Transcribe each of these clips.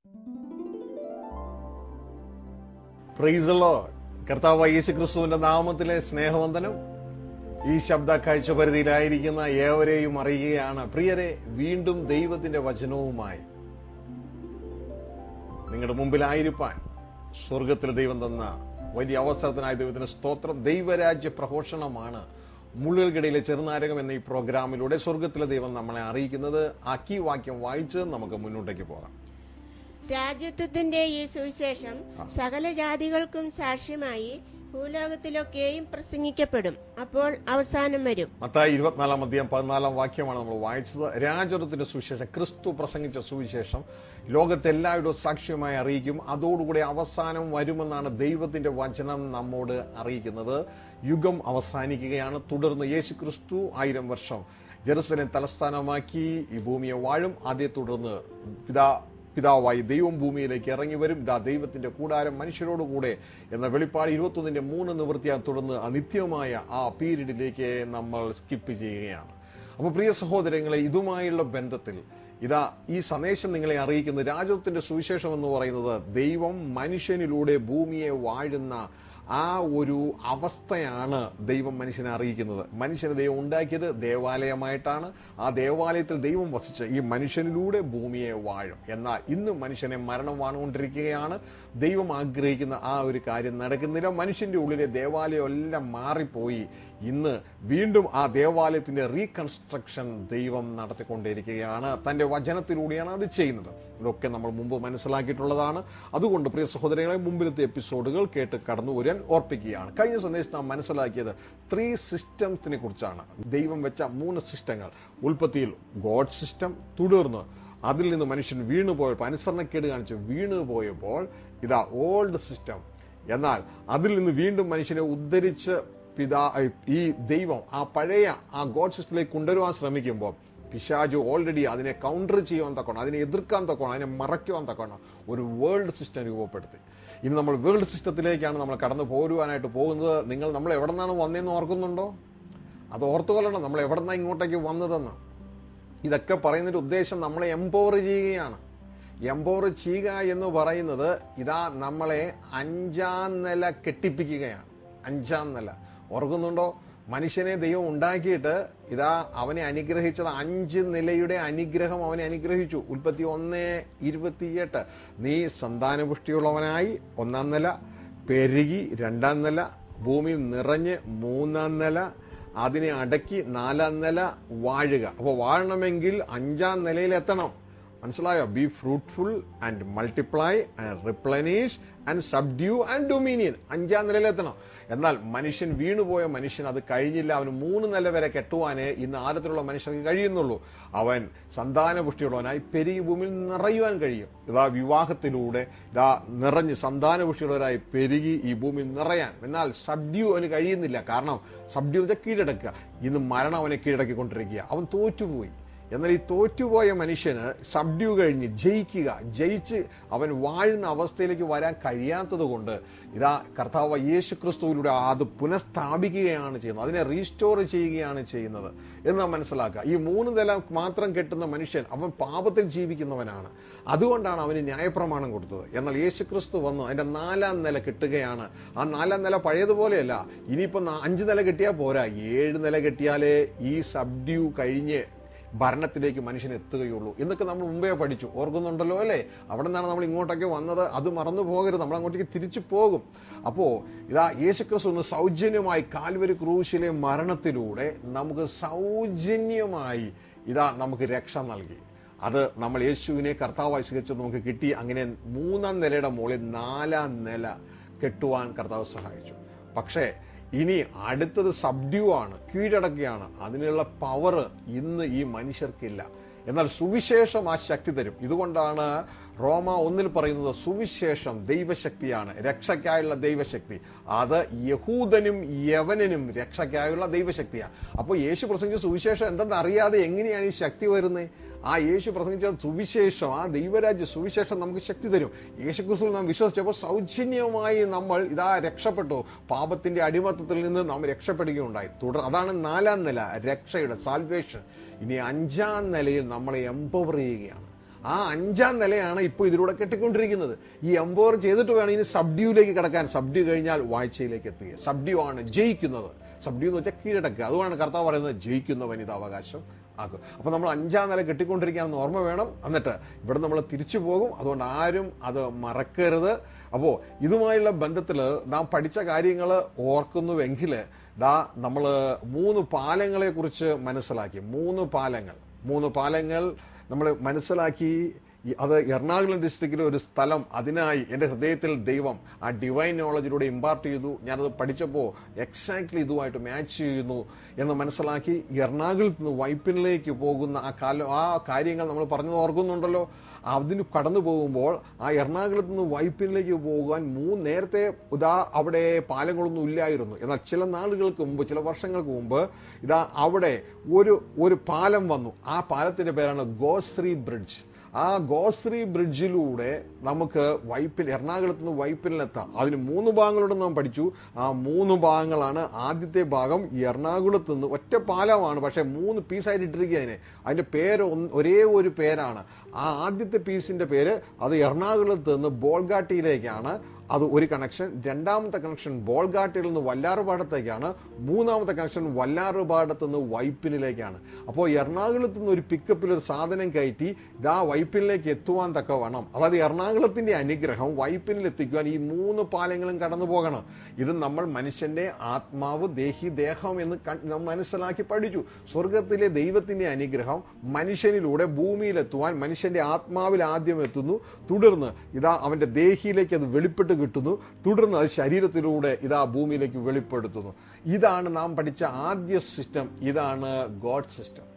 പ്രൈസലോ കർത്താവ് യേശു ക്രിസ്തുവിന്റെ നാമത്തിലെ സ്നേഹവന്ദനം ഈ ശബ്ദ കാഴ്ചപരിധിയിലായിരിക്കുന്ന ഏവരെയും അറിയുകയാണ് പ്രിയരെ വീണ്ടും ദൈവത്തിന്റെ വചനവുമായി നിങ്ങളുടെ മുമ്പിലായിരിക്കാൻ സ്വർഗത്തിൽ ദൈവം തന്ന വലിയ അവസരത്തിനായ ദൈവത്തിന് സ്തോത്രം ദൈവരാജ്യ പ്രഘോഷണമാണ് മുള്ളുകൾക്കിടയിലെ ചെറുനാരകം എന്ന ഈ പ്രോഗ്രാമിലൂടെ സ്വർഗത്തിലെ ദൈവം നമ്മളെ അറിയിക്കുന്നത് ആ കീ വാക്യം വായിച്ച് നമുക്ക് മുന്നോട്ടേക്ക് പോകാം രാജ്യത്വത്തിന്റെ ഈ സുവിശേഷം സകല ജാതികൾക്കും സാക്ഷ്യമായി ഭൂലോകത്തിലൊക്കെയും പ്രസംഗിക്കപ്പെടും അപ്പോൾ അവസാനം വരും മത്തായി ഇരുപത്തിനാലാം അധ്യായം പതിനാലാം വാക്യമാണ് നമ്മൾ വായിച്ചത് രാജത്വത്തിന്റെ സുവിശേഷം ക്രിസ്തു പ്രസംഗിച്ച സുവിശേഷം ലോകത്തെല്ലാവരും സാക്ഷ്യമായി അറിയിക്കും അതോടുകൂടി അവസാനം വരുമെന്നാണ് ദൈവത്തിന്റെ വചനം നമ്മോട് അറിയിക്കുന്നത് യുഗം അവസാനിക്കുകയാണ് തുടർന്ന് യേശു ക്രിസ്തു ആയിരം വർഷം ജെറുസലേം തലസ്ഥാനമാക്കി ഈ ഭൂമിയെ വാഴും അതേ തുടർന്ന് പിതാ പിതാവായി ദൈവം ഭൂമിയിലേക്ക് ഇറങ്ങി വരും ഇതാ ദൈവത്തിന്റെ കൂടാരം മനുഷ്യരോടുകൂടെ എന്ന വെളിപ്പാട് ഇരുപത്തൊന്നിന്റെ മൂന്ന് നിവൃത്തിയാൽ തുടർന്ന് അനിത്യമായ ആ പീരീഡിലേക്ക് നമ്മൾ സ്കിപ്പ് ചെയ്യുകയാണ് അപ്പൊ പ്രിയ സഹോദരങ്ങളെ ഇതുമായുള്ള ബന്ധത്തിൽ ഇതാ ഈ സന്ദേശം നിങ്ങളെ അറിയിക്കുന്ന രാജ്യത്തിന്റെ സുവിശേഷം എന്ന് പറയുന്നത് ദൈവം മനുഷ്യനിലൂടെ ഭൂമിയെ വാഴുന്ന ആ ഒരു അവസ്ഥയാണ് ദൈവം മനുഷ്യനെ അറിയിക്കുന്നത് മനുഷ്യനെ ദൈവം ഉണ്ടാക്കിയത് ദേവാലയമായിട്ടാണ് ആ ദേവാലയത്തിൽ ദൈവം വസിച്ച് ഈ മനുഷ്യനിലൂടെ ഭൂമിയെ വാഴും എന്നാൽ ഇന്ന് മനുഷ്യനെ മരണം വാണുകൊണ്ടിരിക്കുകയാണ് ദൈവം ആഗ്രഹിക്കുന്ന ആ ഒരു കാര്യം നടക്കുന്നില്ല മനുഷ്യന്റെ ഉള്ളിലെ ദേവാലയം എല്ലാം മാറിപ്പോയി ഇന്ന് വീണ്ടും ആ ദേവാലയത്തിന്റെ റീകൺസ്ട്രക്ഷൻ ദൈവം നടത്തിക്കൊണ്ടിരിക്കുകയാണ് തന്റെ വചനത്തിലൂടെയാണ് അത് ചെയ്യുന്നത് ഇതൊക്കെ നമ്മൾ മുമ്പ് മനസ്സിലാക്കിയിട്ടുള്ളതാണ് അതുകൊണ്ട് പ്രിയ സഹോദരങ്ങളെ മുമ്പിലത്തെ എപ്പിസോഡുകൾ കേട്ട് കടന്നു വരാൻ ഓർപ്പിക്കുകയാണ് കഴിഞ്ഞ സന്ദേശത്ത് നാം മനസ്സിലാക്കിയത് ത്രീ സിസ്റ്റംസിനെ കുറിച്ചാണ് ദൈവം വെച്ച മൂന്ന് സിസ്റ്റങ്ങൾ ഉൽപ്പത്തിയിൽ ഗോഡ് സിസ്റ്റം തുടർന്ന് അതിൽ നിന്ന് മനുഷ്യൻ വീണുപോയപ്പോൾ അനുസരണക്കേട് കാണിച്ച് വീണുപോയപ്പോൾ ഇതാ ഓൾഡ് സിസ്റ്റം എന്നാൽ അതിൽ നിന്ന് വീണ്ടും മനുഷ്യനെ ഉദ്ധരിച്ച് പിതാ ഈ ദൈവം ആ പഴയ ആ ഗോഡ് സിസ്റ്റത്തിലേക്ക് കൊണ്ടുവരുവാൻ ശ്രമിക്കുമ്പോൾ പിശാജു ഓൾറെഡി അതിനെ കൗണ്ടർ ചെയ്യാൻ തക്കണം അതിനെ എതിർക്കാൻ തക്കണം അതിനെ മറയ്ക്കുവാൻ തക്കണം ഒരു വേൾഡ് സിസ്റ്റം രൂപപ്പെടുത്തി ഇനി നമ്മൾ വേൾഡ് സിസ്റ്റത്തിലേക്കാണ് നമ്മൾ കടന്നു പോരുവാനായിട്ട് പോകുന്നത് നിങ്ങൾ നമ്മൾ എവിടെ നിന്നാണ് വന്നതെന്ന് ഓർക്കുന്നുണ്ടോ അത് ഓർത്തുകൊള്ളണം നമ്മൾ എവിടെ നിന്നാണ് ഇങ്ങോട്ടേക്ക് വന്നതെന്ന് ഇതൊക്കെ പറയുന്നതിന്റെ ഉദ്ദേശം നമ്മളെ എംപവർ ചെയ്യുകയാണ് എംപവർ ചെയ്യുക എന്ന് പറയുന്നത് ഇതാ നമ്മളെ അഞ്ചാം നില കെട്ടിപ്പിക്കുകയാണ് അഞ്ചാം നില ഓർക്കുന്നുണ്ടോ മനുഷ്യനെ ദൈവം ഉണ്ടാക്കിയിട്ട് ഇതാ അവനെ അനുഗ്രഹിച്ചത് അഞ്ച് നിലയുടെ അനുഗ്രഹം അവനെ അനുഗ്രഹിച്ചു ഉൽപ്പത്തി ഒന്ന് ഇരുപത്തിയെട്ട് നീ സന്താനപുഷ്ടിയുള്ളവനായി ഒന്നാം നില പെരുകി രണ്ടാം നില ഭൂമി നിറഞ്ഞ് മൂന്നാം നില അതിനെ അടക്കി നാലാം നില വാഴുക അപ്പോൾ വാഴണമെങ്കിൽ അഞ്ചാം നിലയിൽ എത്തണം മനസ്സിലായോ be fruitful and multiply and replenish and subdue and dominion അഞ്ചാം നിലയിലെത്തണം എന്നാൽ മനുഷ്യൻ വീണുപോയ മനുഷ്യൻ അത് കഴിഞ്ഞില്ല അവന് മൂന്ന് നില വരെ കെട്ടുവാനേ ഇന്ന് ആദത്തിലുള്ള മനുഷ്യർക്ക് കഴിയുന്നുള്ളൂ അവൻ സന്താനപുഷ്ടിയുള്ളവനായി പെരുകി ഭൂമിയിൽ നിറയുവാൻ കഴിയും ഇതാ വിവാഹത്തിലൂടെ ഇതാ നിറഞ്ഞ് സന്താനപുഷ്ടിയുള്ളവരായി പെരുകി ഈ ഭൂമി നിറയാൻ എന്നാൽ സബ്ഡ്യൂ അവന് കഴിയുന്നില്ല കാരണം സബ്ഡ്യൂ വെച്ചാൽ കീഴടക്കുക ഇന്ന് മരണം അവനെ കീഴടക്കിക്കൊണ്ടിരിക്കുക അവൻ തോറ്റുപോയി എന്നാൽ ഈ തോറ്റുപോയ മനുഷ്യന് സബ്ഡ്യൂ കഴിഞ്ഞ് ജയിക്കുക ജയിച്ച് അവൻ വാഴുന്ന അവസ്ഥയിലേക്ക് വരാൻ കഴിയാത്തത് കൊണ്ട് ഇതാ കർത്താവ് യേശു ക്രിസ്തുവിലൂടെ അത് പുനഃസ്ഥാപിക്കുകയാണ് ചെയ്യുന്നത് അതിനെ റീസ്റ്റോർ ചെയ്യുകയാണ് ചെയ്യുന്നത് എന്ന് നാം മനസ്സിലാക്കുക ഈ മൂന്ന് നില മാത്രം കെട്ടുന്ന മനുഷ്യൻ അവൻ പാപത്തിൽ ജീവിക്കുന്നവനാണ് അതുകൊണ്ടാണ് അവന് ന്യായപ്രമാണം കൊടുത്തത് എന്നാൽ യേശു ക്രിസ്തു വന്ന് അതിന്റെ നാലാം നില കെട്ടുകയാണ് ആ നാലാം നില പഴയതുപോലെയല്ല ഇനിയിപ്പോ അഞ്ച് നില കെട്ടിയാൽ പോരാ ഏഴ് നില കെട്ടിയാലേ ഈ സബ്ഡ്യൂ കഴിഞ്ഞ് ഭരണത്തിലേക്ക് മനുഷ്യൻ എത്തുകയുള്ളൂ എന്നൊക്കെ നമ്മൾ മുമ്പേ പഠിച്ചു ഓർക്കുന്നുണ്ടല്ലോ അല്ലേ അവിടെ നിന്നാണ് നമ്മൾ ഇങ്ങോട്ടൊക്കെ വന്നത് അത് മറന്നു പോകരുത് നമ്മൾ അങ്ങോട്ടേക്ക് തിരിച്ചു പോകും അപ്പോ ഇതാ യേശുക്രിസ്തു ഒന്ന് സൗജന്യമായി കാൽവരി ക്രൂശിലെ മരണത്തിലൂടെ നമുക്ക് സൗജന്യമായി ഇതാ നമുക്ക് രക്ഷ നൽകി അത് നമ്മൾ യേശുവിനെ കർത്താവായി സ്വീകരിച്ചത് നമുക്ക് കിട്ടി അങ്ങനെ മൂന്നാം നിലയുടെ മുകളിൽ നാലാം നില കെട്ടുവാൻ കർത്താവ് സഹായിച്ചു പക്ഷേ ഇനി അടുത്തത് സബ്ഡ്യൂ ആണ് കീഴടക്കുകയാണ് അതിനുള്ള പവർ ഇന്ന് ഈ മനുഷ്യർക്കില്ല എന്നാൽ സുവിശേഷം ആ ശക്തി തരും ഇതുകൊണ്ടാണ് റോമ ഒന്നിൽ പറയുന്നത് സുവിശേഷം ദൈവശക്തിയാണ് രക്ഷയ്ക്കായുള്ള ദൈവശക്തി അത് യഹൂദനും യവനനും രക്ഷയ്ക്കായുള്ള ദൈവശക്തിയാണ് അപ്പോൾ യേശു പ്രസംഗിച്ച സുവിശേഷം എന്തെന്ന് അറിയാതെ എങ്ങനെയാണ് ഈ ശക്തി വരുന്നത് ആ യേശു പ്രസംഗിച്ച സുവിശേഷം ആ ദൈവരാജ്യ സുവിശേഷം നമുക്ക് ശക്തി തരും യേശു ക്രിസ്തു നാം വിശ്വസിച്ചപ്പോൾ സൗജന്യമായി നമ്മൾ ഇതാ രക്ഷപ്പെട്ടു പാപത്തിന്റെ അടിമത്തത്തിൽ നിന്ന് നാം രക്ഷപ്പെടുകയുണ്ടായി തുടർ അതാണ് നാലാം നില രക്ഷയുടെ സാൽവേഷൻ ഇനി അഞ്ചാം നിലയിൽ നമ്മളെ എംപവർ ചെയ്യുകയാണ് ആ അഞ്ചാം നിലയാണ് ഇപ്പോൾ ഇതിലൂടെ കെട്ടിക്കൊണ്ടിരിക്കുന്നത് ഈ എംപവർ ചെയ്തിട്ട് വേണം ഇനി സബ്ഡ്യൂയിലേക്ക് കിടക്കാൻ സബ്ഡ്യൂ കഴിഞ്ഞാൽ വാഴ്ചയിലേക്ക് എത്തുക സബ്ഡ്യൂ ആണ് ജയിക്കുന്നത് സബ്ഡ്യൂ എന്ന് വെച്ചാൽ കീഴടക്കുക അതുകൊണ്ടാണ് കർത്താവ് പറയുന്നത് ജയിക്കുന്ന വനിത അവകാശം ആക്കും അപ്പൊ നമ്മൾ അഞ്ചാം നില കെട്ടിക്കൊണ്ടിരിക്കുകയാണെന്ന് ഓർമ്മ വേണം എന്നിട്ട് ഇവിടെ നമ്മൾ തിരിച്ചു പോകും അതുകൊണ്ട് ആരും അത് മറക്കരുത് അപ്പോ ഇതുമായുള്ള ബന്ധത്തിൽ നാം പഠിച്ച കാര്യങ്ങൾ ഓർക്കുന്നുവെങ്കിൽ ദാ നമ്മൾ മൂന്ന് പാലങ്ങളെ കുറിച്ച് മനസ്സിലാക്കി മൂന്ന് പാലങ്ങൾ മൂന്ന് പാലങ്ങൾ നമ്മൾ മനസ്സിലാക്കി ഈ അത് എറണാകുളം ഡിസ്ട്രിക്റ്റിലെ ഒരു സ്ഥലം അതിനായി എൻ്റെ ഹൃദയത്തിൽ ദൈവം ആ ഡിവൈൻ നോളജിലൂടെ ഇമ്പാർട്ട് ചെയ്തു ഞാനത് പഠിച്ചപ്പോൾ എക്സാക്ട്ലി ഇതുമായിട്ട് മാച്ച് ചെയ്യുന്നു എന്ന് മനസ്സിലാക്കി എറണാകുളത്ത് നിന്ന് വൈപ്പിനിലേക്ക് പോകുന്ന ആ കാലം ആ കാര്യങ്ങൾ നമ്മൾ പറഞ്ഞത് ഓർക്കുന്നുണ്ടല്ലോ അതിന് കടന്നു പോകുമ്പോൾ ആ എറണാകുളത്ത് നിന്ന് വൈപ്പിനിലേക്ക് പോകാൻ മൂന്ന് നേരത്തെ ഇതാ അവിടെ പാലങ്ങളൊന്നും ഇല്ലായിരുന്നു എന്നാൽ ചില നാളുകൾക്ക് മുമ്പ് ചില വർഷങ്ങൾക്ക് മുമ്പ് ഇതാ അവിടെ ഒരു ഒരു പാലം വന്നു ആ പാലത്തിന്റെ പേരാണ് ഗോശ്രീ ബ്രിഡ്ജ് ആ ഗോശ്രീ ബ്രിഡ്ജിലൂടെ നമുക്ക് വൈപ്പിൽ എറണാകുളത്ത് നിന്ന് വൈപ്പിലെത്താം അതിന് മൂന്ന് ഭാഗങ്ങളുണ്ടെന്ന് നാം പഠിച്ചു ആ മൂന്ന് ഭാഗങ്ങളാണ് ആദ്യത്തെ ഭാഗം ഈ എറണാകുളത്ത് നിന്ന് ഒറ്റ പാലമാണ് പക്ഷെ മൂന്ന് പീസായിട്ട് ഇട്ടിരിക്കുക അതിനെ അതിന്റെ പേര് ഒന്ന് ഒരേ ഒരു പേരാണ് ആ ആദ്യത്തെ പീസിന്റെ പേര് അത് എറണാകുളത്ത് നിന്ന് ബോൾഗാട്ടിയിലേക്കാണ് അത് ഒരു കണക്ഷൻ രണ്ടാമത്തെ കണക്ഷൻ ബോൾഗാട്ടിൽ നിന്ന് വല്ലാറുപാടത്തേക്കാണ് മൂന്നാമത്തെ കണക്ഷൻ വല്ലാറുപാടത്ത് നിന്ന് വൈപ്പിനിലേക്കാണ് അപ്പോൾ എറണാകുളത്ത് നിന്ന് ഒരു പിക്കപ്പിൽ ഒരു സാധനം കയറ്റി ഇതാ വൈപ്പിനിലേക്ക് എത്തുവാൻ തക്കവണ്ണം അതായത് എറണാകുളത്തിന്റെ അനുഗ്രഹം വൈപ്പിനിൽ എത്തിക്കുവാൻ ഈ മൂന്ന് പാലങ്ങളും കടന്നു പോകണം ഇത് നമ്മൾ മനുഷ്യന്റെ ആത്മാവ് ദേഹി ദേഹം എന്ന് ക- നാം മനസ്സിലാക്കി പഠിച്ചു സ്വർഗത്തിലെ ദൈവത്തിന്റെ അനുഗ്രഹം മനുഷ്യനിലൂടെ ഭൂമിയിലെത്തുവാൻ മനുഷ്യന്റെ ആത്മാവിൽ ആദ്യം എത്തുന്നു തുടർന്ന് ഇതാ അവന്റെ ദേഹിയിലേക്ക് അത് വെളിപ്പെട്ട് കിട്ടുന്നു തുടർന്ന് അത് ശരീരത്തിലൂടെ ഇതാ ഭൂമിയിലേക്ക് വെളിപ്പെടുത്തുന്നു ഇതാണ് നാം പഠിച്ച ആദ്യ സിസ്റ്റം ഇതാണ് ഗോഡ് സിസ്റ്റം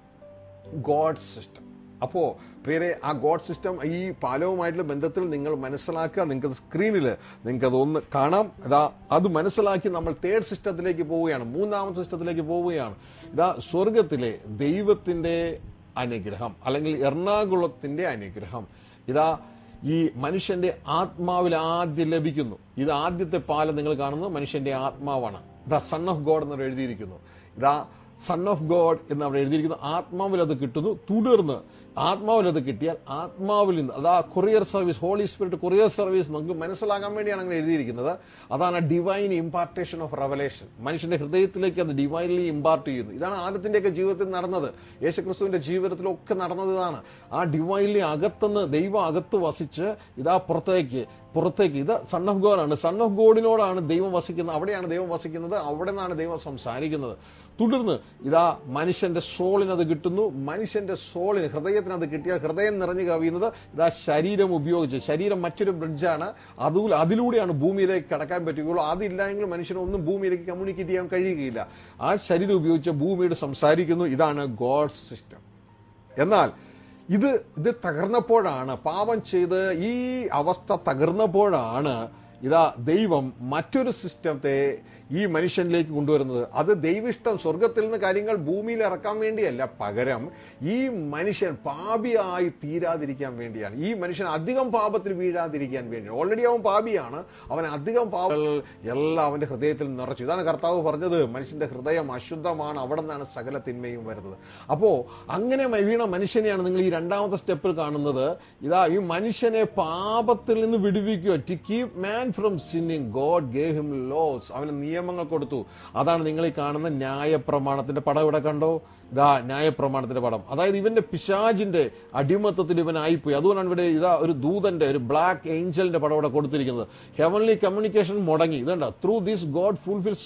ഗോഡ് സിസ്റ്റം അപ്പോ പ്രിയരെ ആ ഗോഡ് സിസ്റ്റം ഈ പാലവുമായിട്ടുള്ള ബന്ധത്തിൽ നിങ്ങൾ മനസ്സിലാക്കുക നിങ്ങൾക്ക് സ്ക്രീനിൽ നിങ്ങൾക്ക് അത് ഒന്ന് കാണാം ഇതാ അത് മനസ്സിലാക്കി നമ്മൾ തേർഡ് സിസ്റ്റത്തിലേക്ക് പോവുകയാണ് മൂന്നാമത്തെ സിസ്റ്റത്തിലേക്ക് പോവുകയാണ് ഇതാ സ്വർഗത്തിലെ ദൈവത്തിന്റെ അനുഗ്രഹം അല്ലെങ്കിൽ എറണാകുളത്തിന്റെ അനുഗ്രഹം ഇതാ ഈ മനുഷ്യന്റെ ആത്മാവിൽ ആദ്യം ലഭിക്കുന്നു ഇത് ആദ്യത്തെ പാലം നിങ്ങൾ കാണുന്നത് മനുഷ്യന്റെ ആത്മാവാണ് ദ സൺ ഓഫ് ഗോഡ് എന്ന് എഴുതിയിരിക്കുന്നു ഇതാ സൺ ഓഫ് ഗോഡ് എന്ന് അവിടെ എഴുതിയിരിക്കുന്നു ആത്മാവിൽ അത് കിട്ടുന്നു തുടർന്ന് ആത്മാവിൽ അത് കിട്ടിയാൽ ആത്മാവിൽ നിന്ന് അതാ courier service holy spirit courier service നമുക്ക് മനസ്സിലാക്കാൻ വേണ്ടിയാണ് അങ്ങനെ എഴുതിയിരിക്കുന്നത് അതാണ് ഡിവൈൻ ഇമ്പാർട്ടേഷൻ ഓഫ് റെവലേഷൻ മനുഷ്യന്റെ ഹൃദയത്തിലേക്ക് അത് ഡിവൈൻലി ഇമ്പാർട്ട് ചെയ്യുന്നു ഇതാണ് ആദ്യത്തിന്റെയൊക്കെ ജീവിതത്തിൽ നടന്നത് യേശുക്രിസ്തുവിന്റെ ജീവിതത്തിലൊക്കെ നടന്നത് ഇതാണ് ആ ഡിവൈൻലി അകത്തുനിന്ന് ദൈവം അകത്ത് വസിച്ച് ഇതാ പുറത്തേക്ക് പുറത്തേക്ക് ഇത് സൺ ഓഫ് ഗോഡ് ആണ് സൺ ഓഫ് ഗോഡിനോടാണ് ദൈവം വസിക്കുന്നത് അവിടെയാണ് ദൈവം വസിക്കുന്നത് അവിടെ നിന്നാണ് ദൈവം സംസാരിക്കുന്നത് തുടർന്ന് ഇതാ മനുഷ്യന്റെ സോളിന് അത് കിട്ടുന്നു മനുഷ്യന്റെ സോളിന് ഹൃദയത്തിന് അത് കിട്ടിയാൽ ഹൃദയം നിറഞ്ഞു കവിയുന്നത് ഇതാ ശരീരം ഉപയോഗിച്ച് ശരീരം മറ്റൊരു ബ്രിഡ്ജാണ് അത് അതിലൂടെയാണ് ഭൂമിയിലേക്ക് കടക്കാൻ പറ്റുകയുള്ളൂ അതില്ലെങ്കിൽ മനുഷ്യനൊന്നും ഭൂമിയിലേക്ക് കമ്മ്യൂണിക്കേറ്റ് ചെയ്യാൻ കഴിയുകയില്ല ആ ശരീരം ഉപയോഗിച്ച് ഭൂമിയോട് സംസാരിക്കുന്നു ഇതാണ് ഗോഡ് സിസ്റ്റം എന്നാൽ ഇത് ഇത് തകർന്നപ്പോഴാണ് പാപം ചെയ്ത് ഈ അവസ്ഥ തകർന്നപ്പോഴാണ് ഇതാ ദൈവം മറ്റൊരു സിസ്റ്റത്തെ ഈ മനുഷ്യനിലേക്ക് കൊണ്ടുവരുന്നത് അത് ദൈവിഷ്ടം സ്വർഗത്തിൽ നിന്ന് കാര്യങ്ങൾ ഭൂമിയിൽ ഇറക്കാൻ വേണ്ടിയല്ല പകരം ഈ മനുഷ്യൻ പാപിയായി തീരാതിരിക്കാൻ വേണ്ടിയാണ് ഈ മനുഷ്യൻ അധികം പാപത്തിൽ വീഴാതിരിക്കാൻ വേണ്ടിയാണ് ഓൾറെഡി അവൻ പാപിയാണ് അവൻ അധികം പാപങ്ങൾ എല്ലാം അവന്റെ ഹൃദയത്തിൽ നിറച്ചു ഇതാണ് കർത്താവ് പറഞ്ഞത് മനുഷ്യന്റെ ഹൃദയം അശുദ്ധമാണ് അവിടെ നിന്നാണ് സകല തിന്മയും വരുന്നത് അപ്പോ അങ്ങനെ വീണ മനുഷ്യനെയാണ് നിങ്ങൾ ഈ രണ്ടാമത്തെ സ്റ്റെപ്പിൽ കാണുന്നത് ഇതാ ഈ മനുഷ്യനെ പാപത്തിൽ നിന്ന് വിടുവിക്കുക to keep man from sinning God gave him laws അവന് നിയമങ്ങൾ കൊടുത്തു അതാണ് നിങ്ങൾ ഈ കാണുന്ന ന്യായപ്രമാണത്തിന്റെ പടം ഇവിടെ കണ്ടോ ഇതാ ന്യായപ്രമാണത്തിന്റെ പടം അതായത് ഇവന്റെ പിശാജിന്റെ അടിമത്തത്തിൽ ഇവനായിപ്പോയി അതുകൊണ്ടാണ് ഇവിടെ ഇതാ ഒരു ദൂതന്റെ ഒരു ബ്ലാക്ക് ഏഞ്ചലിന്റെ പടം ഇവിടെ കൊടുത്തിരിക്കുന്നത് ഹെവൻലി കമ്മ്യൂണിക്കേഷൻ മുടങ്ങി ഇതുണ്ട് through this God fulfils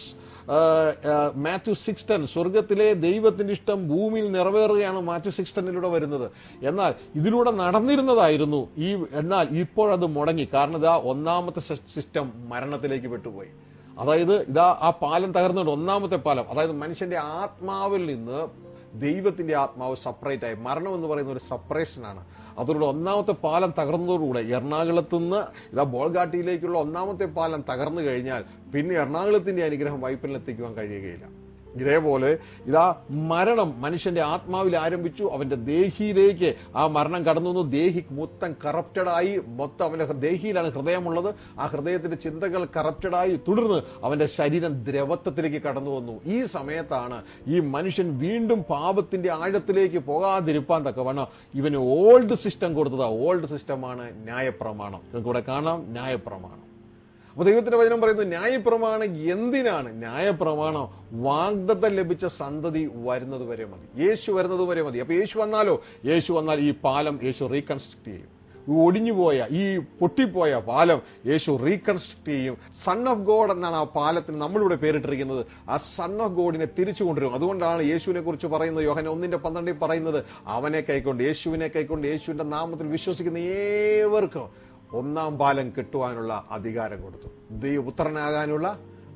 Matthew six ten സ്വർഗത്തിലെ ദൈവത്തിന്റെ ഇഷ്ടം ഭൂമിയിൽ നിറവേറുകയാണ് മാത്യു സിക്സ് ടെന്നിലൂടെ വരുന്നത് എന്നാൽ ഇതിലൂടെ നടന്നിരുന്നതായിരുന്നു ഈ എന്നാൽ ഇപ്പോഴത് മുടങ്ങി കാരണം ഇതാ ഒന്നാമത്തെ സിസ്റ്റം മരണത്തിലേക്ക് വിട്ടുപോയി അതായത് ഇതാ ആ പാലം തകർന്നുകൊണ്ട് ഒന്നാമത്തെ പാലം അതായത് മനുഷ്യന്റെ ആത്മാവിൽ നിന്ന് ദൈവത്തിന്റെ ആത്മാവ് സെപ്പറേറ്റ് ആയി മരണം എന്ന് പറയുന്ന ഒരു സെപ്പറേഷനാണ് അതിലൂടെ ഒന്നാമത്തെ പാലം തകർന്നതോടുകൂടെ എറണാകുളത്ത് നിന്ന് ഇതാ ബോൾഗാട്ടിയിലേക്കുള്ള ഒന്നാമത്തെ പാലം തകർന്നു കഴിഞ്ഞാൽ പിന്നെ എറണാകുളത്തിന്റെ അനുഗ്രഹം വൈപ്പിൽ എത്തിക്കുവാൻ കഴിയുകയില്ല ഇതേപോലെ ഇതാ മരണം മനുഷ്യന്റെ ആത്മാവിൽ ആരംഭിച്ചു അവന്റെ ദേഹിയിലേക്ക് ആ മരണം കടന്നു വന്നു ദേഹി മൊത്തം കറപ്റ്റഡായി മൊത്തം അവന്റെ ദേഹിയിലാണ് ഹൃദയമുള്ളത് ആ ഹൃദയത്തിന്റെ ചിന്തകൾ കറപ്റ്റഡായി തുടർന്ന് അവന്റെ ശരീരം ദ്രവത്വത്തിലേക്ക് കടന്നു വന്നു ഈ സമയത്താണ് ഈ മനുഷ്യൻ വീണ്ടും പാപത്തിന്റെ ആഴത്തിലേക്ക് പോകാതിരിപ്പാൻ തക്കവണ്ണം ഇവന് ഓൾഡ് സിസ്റ്റം കൊടുത്തത് ഓൾഡ് സിസ്റ്റമാണ് ന്യായപ്രമാണം നിങ്ങൾക്ക് ഇവിടെ കാണാം ന്യായപ്രമാണം അപ്പൊ ദൈവത്തിന്റെ വചനം പറയുന്നു ന്യായപ്രമാണം എന്തിനാണ് ന്യായപ്രമാണം വാഗ്ദത്തം ലഭിച്ച സന്തതി വരുന്നത് വരെ മതി യേശു വരുന്നത് വരെ മതി അപ്പൊ യേശു വന്നാലോ യേശു വന്നാൽ ഈ പാലം യേശു റീകൺസ്ട്രക്ട് ചെയ്യും ഈ ഒടിഞ്ഞുപോയ ഈ പൊട്ടിപ്പോയ പാലം യേശു റീകൺസ്ട്രക്ട് ചെയ്യും സൺ ഓഫ് ഗോഡ് എന്നാണ് ആ പാലത്തിന് നമ്മളിവിടെ പേരിട്ടിരിക്കുന്നത് ആ സൺ ഓഫ് ഗോഡിനെ തിരിച്ചു കൊണ്ടുവരും അതുകൊണ്ടാണ് യേശുവിനെ കുറിച്ച് പറയുന്നത് യോഹന ഒന്നിന്റെ പന്ത്രണ്ടിൽ പറയുന്നത് അവനെ കൈക്കൊണ്ട് യേശുവിനെ കൈക്കൊണ്ട് യേശുവിന്റെ നാമത്തിൽ വിശ്വസിക്കുന്ന ഏവർക്കും ഒന്നാം പാലം കിട്ടുവാനുള്ള അധികാരം കൊടുത്തു ദൈവപുത്രനാകാനുള്ള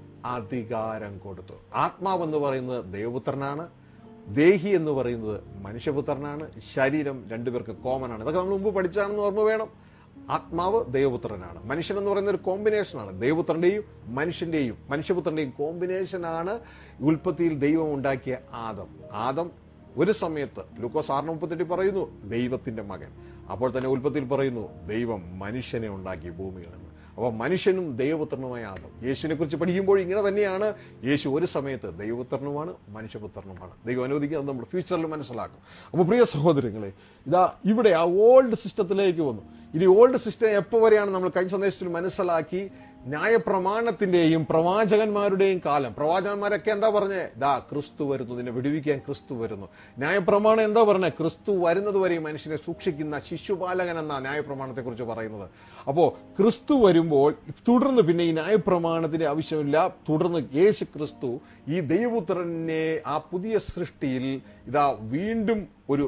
അധികാരം കൊടുത്തു ആത്മാവെന്ന് പറയുന്നത് ദൈവപുത്രനാണ് ദേഹി എന്ന് പറയുന്നത് മനുഷ്യപുത്രനാണ് ശരീരം രണ്ടുപേർക്ക് കോമൺ ആണ് ഇതൊക്കെ നമ്മൾ മുമ്പ് പഠിച്ചാണെന്ന് ഓർമ്മ വേണം ആത്മാവ് ദൈവപുത്രനാണ് മനുഷ്യൻ എന്ന് പറയുന്ന ഒരു കോമ്പിനേഷനാണ് ദൈവപുത്രന്റെയും മനുഷ്യന്റെയും മനുഷ്യപുത്രന്റെയും കോമ്പിനേഷനാണ് ഉൽപ്പത്തിയിൽ ദൈവം ഉണ്ടാക്കിയ ആദം ആദം ഒരു സമയത്ത് ലൂക്കോസ് ആറിന് മുപ്പത്തെട്ടിൽ പറയുന്നു ദൈവത്തിന്റെ മകൻ അപ്പോൾ തന്നെ ഉൽപ്പത്തിയിൽ പറയുന്നു ദൈവം മനുഷ്യനെ ഉണ്ടാക്കി ഭൂമിയിൽ നിന്ന് അപ്പോൾ മനുഷ്യനും ദൈവപുത്രനുമായ ആദം യേശുവിനെ കുറിച്ച് പഠിക്കുമ്പോൾ ഇങ്ങനെ തന്നെയാണ് യേശു ഒരു സമയത്ത് ദൈവപുത്രനുമാണ് മനുഷ്യപുത്രനുമാണ് ദൈവം അനുവദിക്കുക അത് നമ്മൾ ഫ്യൂച്ചറിൽ മനസ്സിലാക്കും അപ്പോൾ പ്രിയ സഹോദരങ്ങളെ ഇതാ ഇവിടെ ആ ഓൾഡ് സിസ്റ്റത്തിലേക്ക് വന്നു ഇനി ഓൾഡ് സിസ്റ്റം എപ്പോൾ വരെയാണ് നമ്മൾ കഴിഞ്ഞ സന്ദേശത്തിൽ മനസ്സിലാക്കി ന്യായപ്രമാണത്തിന്റെയും പ്രവാചകന്മാരുടെയും കാലം പ്രവാചകന്മാരൊക്കെ എന്താ പറഞ്ഞേ ദാ ക്രിസ്തു വരുന്നു നിന്നെ വിടുവിക്കാൻ ക്രിസ്തു വരുന്നു ന്യായപ്രമാണം എന്താ പറഞ്ഞേ ക്രിസ്തു വരുന്നത് വരെ ഈ മനുഷ്യനെ സൂക്ഷിക്കുന്ന ശിശുപാലകൻ എന്ന ന്യായപ്രമാണത്തെ കുറിച്ച് പറയുന്നത് അപ്പോ ക്രിസ്തു വരുമ്പോൾ തുടർന്ന് പിന്നെ ഈ ന്യായപ്രമാണത്തിന്റെ ആവശ്യമില്ല തുടർന്ന് യേശു ക്രിസ്തു ഈ ദൈവപുത്രനെ ആ പുതിയ സൃഷ്ടിയിൽ ഇതാ വീണ്ടും ഒരു